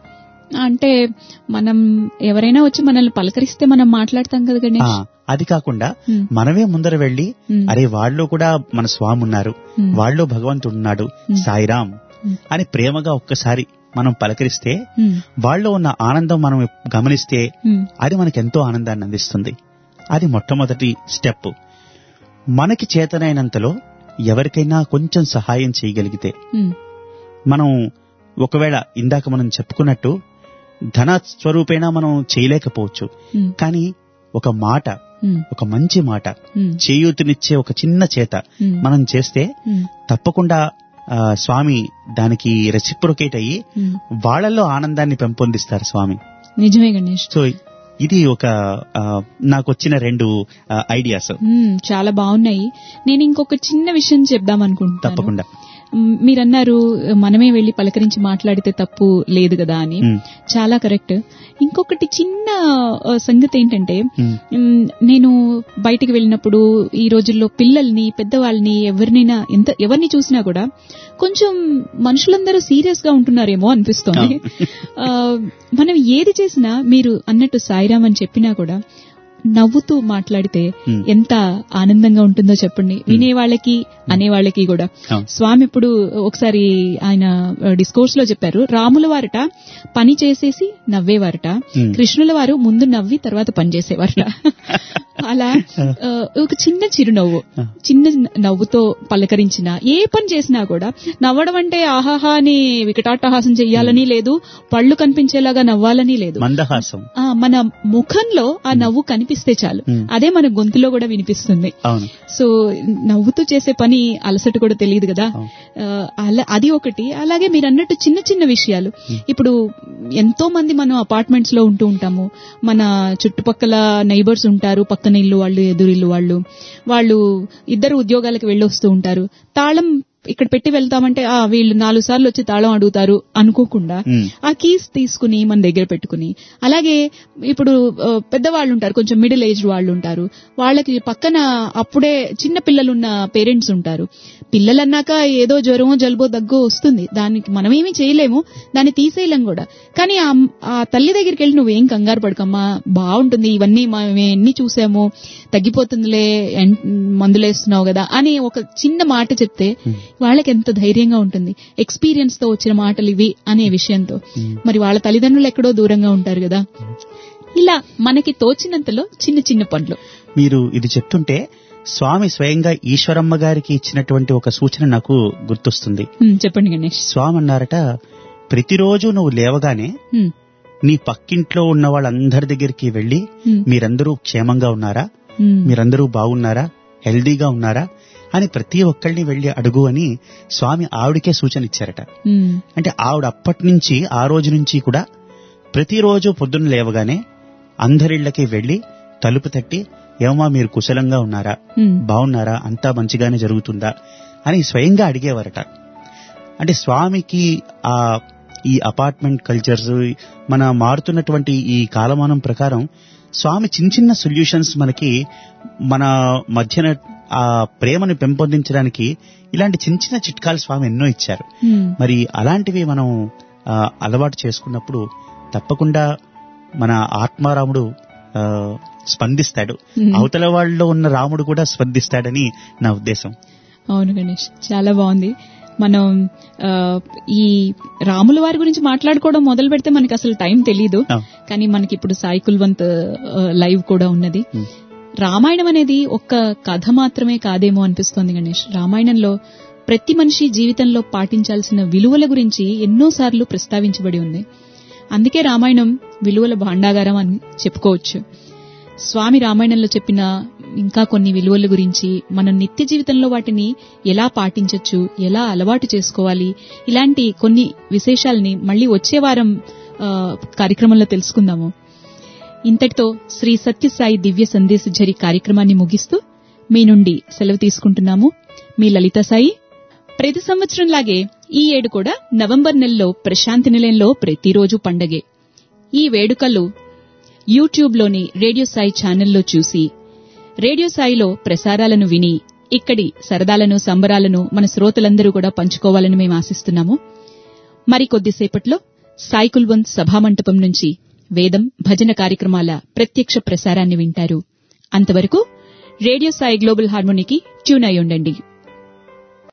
అంటే మనం ఎవరైనా వచ్చి మనల్ని పలకరిస్తే మనం మాట్లాడతాం కదా ఆ, గణేష్ అది కాకుండా ఉమ్, మనమే ముందర వెళ్ళి ఉమ్, అరే వాళ్ళు కూడా మన స్వామి ఉన్నారు ఉమ్, వాళ్ళు భగవంతుడు ఉన్నాడు Hmm. సాయిరామ్ Hmm. అని ప్రేమగా ఒక్కసారి మనం పలకరిస్తే ఉమ్, వాళ్ళలో ఉన్న ఆనందం మనం గమనిస్తే ఉమ్, అది మనకి ఎంతో ఆనందాన్ని అందిస్తుంది అది మొట్టమొదటి స్టెప్ మనకి చేతనైనంతలో ఎవరికైనా కొంచెం సహాయం చేయగలిగితే ఉమ్, మనం ఒకవేళ ఇందాక మనం చెప్పుకున్నట్టు ధన స్వరూపేణ మనం చేయలేకపోవచ్చు ఉమ్, కానీ ఒక మాట ఉమ్, ఒక మంచి మాట ఉమ్, చేయూతనిచ్చే ఒక చిన్న చేత ఉమ్, మనం చేస్తే ఉమ్, తప్పకుండా ఆ, స్వామి దానికి రెసిప్రొకేట్ అయ్యి ఉమ్. వాళ్ళల్లో ఆనందాన్ని పెంపొందిస్తారు స్వామి నిజమే గణేష్ సో ఇది ఒక ఆ, నాకు వచ్చిన రెండు ఐడియాస్ ఉమ్, చాలా బాగున్నాయి నేను ఇంకొక చిన్న విషయం చెప్దాం అనుకుంటున్నాను తప్పకుండా మ్, మీరన్నారు మనమే వెళ్లి పలకరించి మాట్లాడితే తప్పు లేదు కదా అని ఉమ్, చాలా కరెక్ట్ ఇంకొకటి చిన్న ఆ, సంగతి ఏంటంటే ఉమ్, మ్, నేను బయటికి వెళ్ళినప్పుడు ఈ రోజుల్లో పిల్లల్ని పెద్దవాళ్ళని ఎవరినైనా ఎంత ఎవరిని చూసినా కూడా కొంచెం మనుషులందరూ సీరియస్ గా ఉంటున్నారేమో అనిపిస్తోంది ఆ, మనం ఏది చేసినా మీరు అన్నట్టు సాయిరామ్ అని చెప్పినా కూడా నవ్వుతూ మాట్లాడితే Hmm. ఎంత ఆనందంగా ఉంటుందో చెప్పండి వినే వాళ్ళకి అనే వాళ్ళకి కూడా అవును. స్వామి ఇప్పుడు ఒకసారి ఆయన డిస్కోర్స్ లో చెప్పారు రాముల వారట పని చేసేసి నవ్వేవారట Hmm. కృష్ణుల వారు ముందు నవ్వి తర్వాత పని చేసేవారట అలా ఆ, ఒక చిన్న చిరునవ్వు చిన్న నవ్వుతో పలకరించిన ఏ పని చేసినా కూడా నవ్వడం అంటే ఆహాహా అని వికటాట్టహాసం చెయ్యాలని లేదు పళ్ళు కనిపించేలాగా నవ్వాలని లేదు మందహాసం ఆ మన ముఖంలో ఆ నవ్వు కనిపిస్తే చాలు Hmm. అదే మన గొంతులో కూడా వినిపిస్తుంది అవును సో నవ్వుతూ చేసే పని అలసట కూడా తెలియదు కదా అవును. ఆ, అలా అది ఒకటి అలాగే మీరు అన్నట్టు చిన్న చిన్న విషయాలు ఇప్పుడు ఎంతో మంది మనం అపార్ట్మెంట్స్ లో ఉంటూ ఉంటాము మన చుట్టుపక్కల నైబర్స్ ఉంటారు పక్కన ఇల్లు వాళ్ళు ఎదురిల్లు వాళ్ళు వాళ్ళు ఇద్దరు ఉద్యోగాలకు వెళ్ళొస్తూ ఉంటారు తాళం ఇక్కడ పెట్టి వెళ్తామంటే ఆ వీళ్ళు నాలుగు సార్లు వచ్చి తాళం అడుగుతారు అనుకోకుండా ఉమ్, ఆ కీస్ తీసుకుని మన దగ్గర పెట్టుకుని అలాగే ఇప్పుడు ఆ, పెద్దవాళ్ళు ఉంటారు కొంచెం మిడిల్ ఏజ్ వాళ్ళు ఉంటారు వాళ్ళకి పక్కన అప్పుడే చిన్న పిల్లలున్న పేరెంట్స్ ఉంటారు పిల్లలన్నాక ఏదో జ్వరమో జలుబో దగ్గో వస్తుంది దానికి మనమేమీ చేయలేము దాన్ని తీసేయలేం కూడా కానీ ఆ అమ్- ఆ తల్లి దగ్గరికి వెళ్ళి నువ్వేం కంగారు పడకమ్మా బాగుంటుంది ఇవన్నీ మేము ఎన్ని చూసాము తగ్గిపోతుందిలే ఎన్- మందులేస్తున్నావు కదా అని ఒక చిన్న మాట చెప్తే వాళ్ళకి ఎంత ధైర్యంగా ఉంటుంది ఎక్స్పీరియన్స్ తో వచ్చిన మాటలు ఇవి అనే విషయంతో మరి వాళ్ళ తల్లిదండ్రులు ఎక్కడో దూరంగా ఉంటారు కదా ఇలా మనకి తోచినంతలో చిన్న చిన్న పనులు మీరు ఇది చెప్తుంటే స్వామి స్వయంగా ఈశ్వరమ్మ గారికి ఇచ్చినటువంటి ఒక సూచన నాకు గుర్తొస్తుంది ఉమ్, చెప్పండి గణేష్ స్వామి అన్నారట ప్రతిరోజు నువ్వు లేవగానే ఉమ్, నీ పక్కింట్లో ఉన్న వాళ్ళందరి దగ్గరికి వెళ్లి ఉమ్, మీరందరూ క్షేమంగా ఉన్నారా ఉమ్, మీరందరూ బాగున్నారా హెల్దీగా ఉన్నారా అని ప్రతి ఒక్కళ్ళని వెళ్లి అడుగు అని స్వామి ఆవిడకే సూచన ఇచ్చారట ఉమ్, అంటే ఆవిడ అప్పటి నుంచి ఆ రోజు నుంచి కూడా ప్రతిరోజు పొద్దున్న లేవగానే అందరిళ్ళకి వెళ్లి తలుపు తట్టి ఏమా మీరు కుశలంగా ఉన్నారా ఉమ్, బాగున్నారా అంతా మంచిగానే జరుగుతుందా అని స్వయంగా అడిగేవారట అంటే స్వామికి ఆ ఈ అపార్ట్మెంట్ కల్చర్స్ మన మారుతున్నటువంటి ఈ కాలమానం ప్రకారం స్వామి చిన్న చిన్న సొల్యూషన్స్ మనకి మన మధ్యన ఆ ప్రేమను పెంపొందించడానికి ఇలాంటి చిన్న చిన్న చిట్కాలు స్వామి ఎన్నో ఇచ్చారు ఉమ్, మరి అలాంటివి మనం ఆ, అలవాటు చేసుకున్నప్పుడు తప్పకుండా మన ఆత్మారాముడు ఆ, స్పందిస్తాడు Hmm. అవతల వాళ్ళలో ఉన్న రాముడు కూడా స్పందిస్తాడని నా ఉద్దేశం అవును గణేష్ చాలా బాగుంది మనం ఆ, ఈ రాముల వారి గురించి మాట్లాడుకోవడం మొదలు పెడితే మనకి అసలు టైం తెలీదు ఆ, కానీ మనకి ఇప్పుడు సాయి కుల్వంత్ ఆ, లైవ్ కూడా ఉన్నది Hmm. రామాయణం అనేది ఒక్క కథ మాత్రమే కాదేమో అనిపిస్తోంది గణేష్ రామాయణంలో ప్రతి మనిషి జీవితంలో పాటించాల్సిన విలువల గురించి ఎన్నోసార్లు ప్రస్తావించబడి ఉంది అందుకే రామాయణం విలువల భాండాగారం అని చెప్పుకోవచ్చు స్వామి రామాయణంలో చెప్పిన ఇంకా కొన్ని విలువల గురించి మనం నిత్య జీవితంలో వాటిని ఎలా పాటించొచ్చు ఎలా అలవాటు చేసుకోవాలి ఇలాంటి కొన్ని విశేషాలని మళ్ళీ వచ్చే వారం ఆ, కార్యక్రమంలో తెలుసుకుందాము ఇంతటితో శ్రీ సత్యసాయి దివ్య సందేశ ఝరి కార్యక్రమాన్ని ముగిస్తూ మీ నుండి సెలవు తీసుకుంటున్నాము మీ లలిత సాయి ప్రతి సంవత్సరంలాగే ఈ ఏడు కూడా నవంబర్ నెలలో ప్రశాంతి నిలయంలో ప్రతిరోజు పండగే ఈ వేడుకలు యూట్యూబ్లోని రేడియో సాయి ఛానల్లో చూసి రేడియో సాయిలో ప్రసారాలను విని ఇక్కడి సరదాలను సంబరాలను మన శ్రోతలందరూ కూడా పంచుకోవాలని మేము ఆశిస్తున్నాము మరి కొద్దిసేపట్లో సాయి కుల్వంత్ సభామంటపం నుంచి వేదం భజన కార్యక్రమాల ప్రత్యక్ష ప్రసారాన్ని వింటారు అంతవరకు రేడియో సాయి గ్లోబల్ హార్మోనీకి ట్యూన్ అయి ఉండండి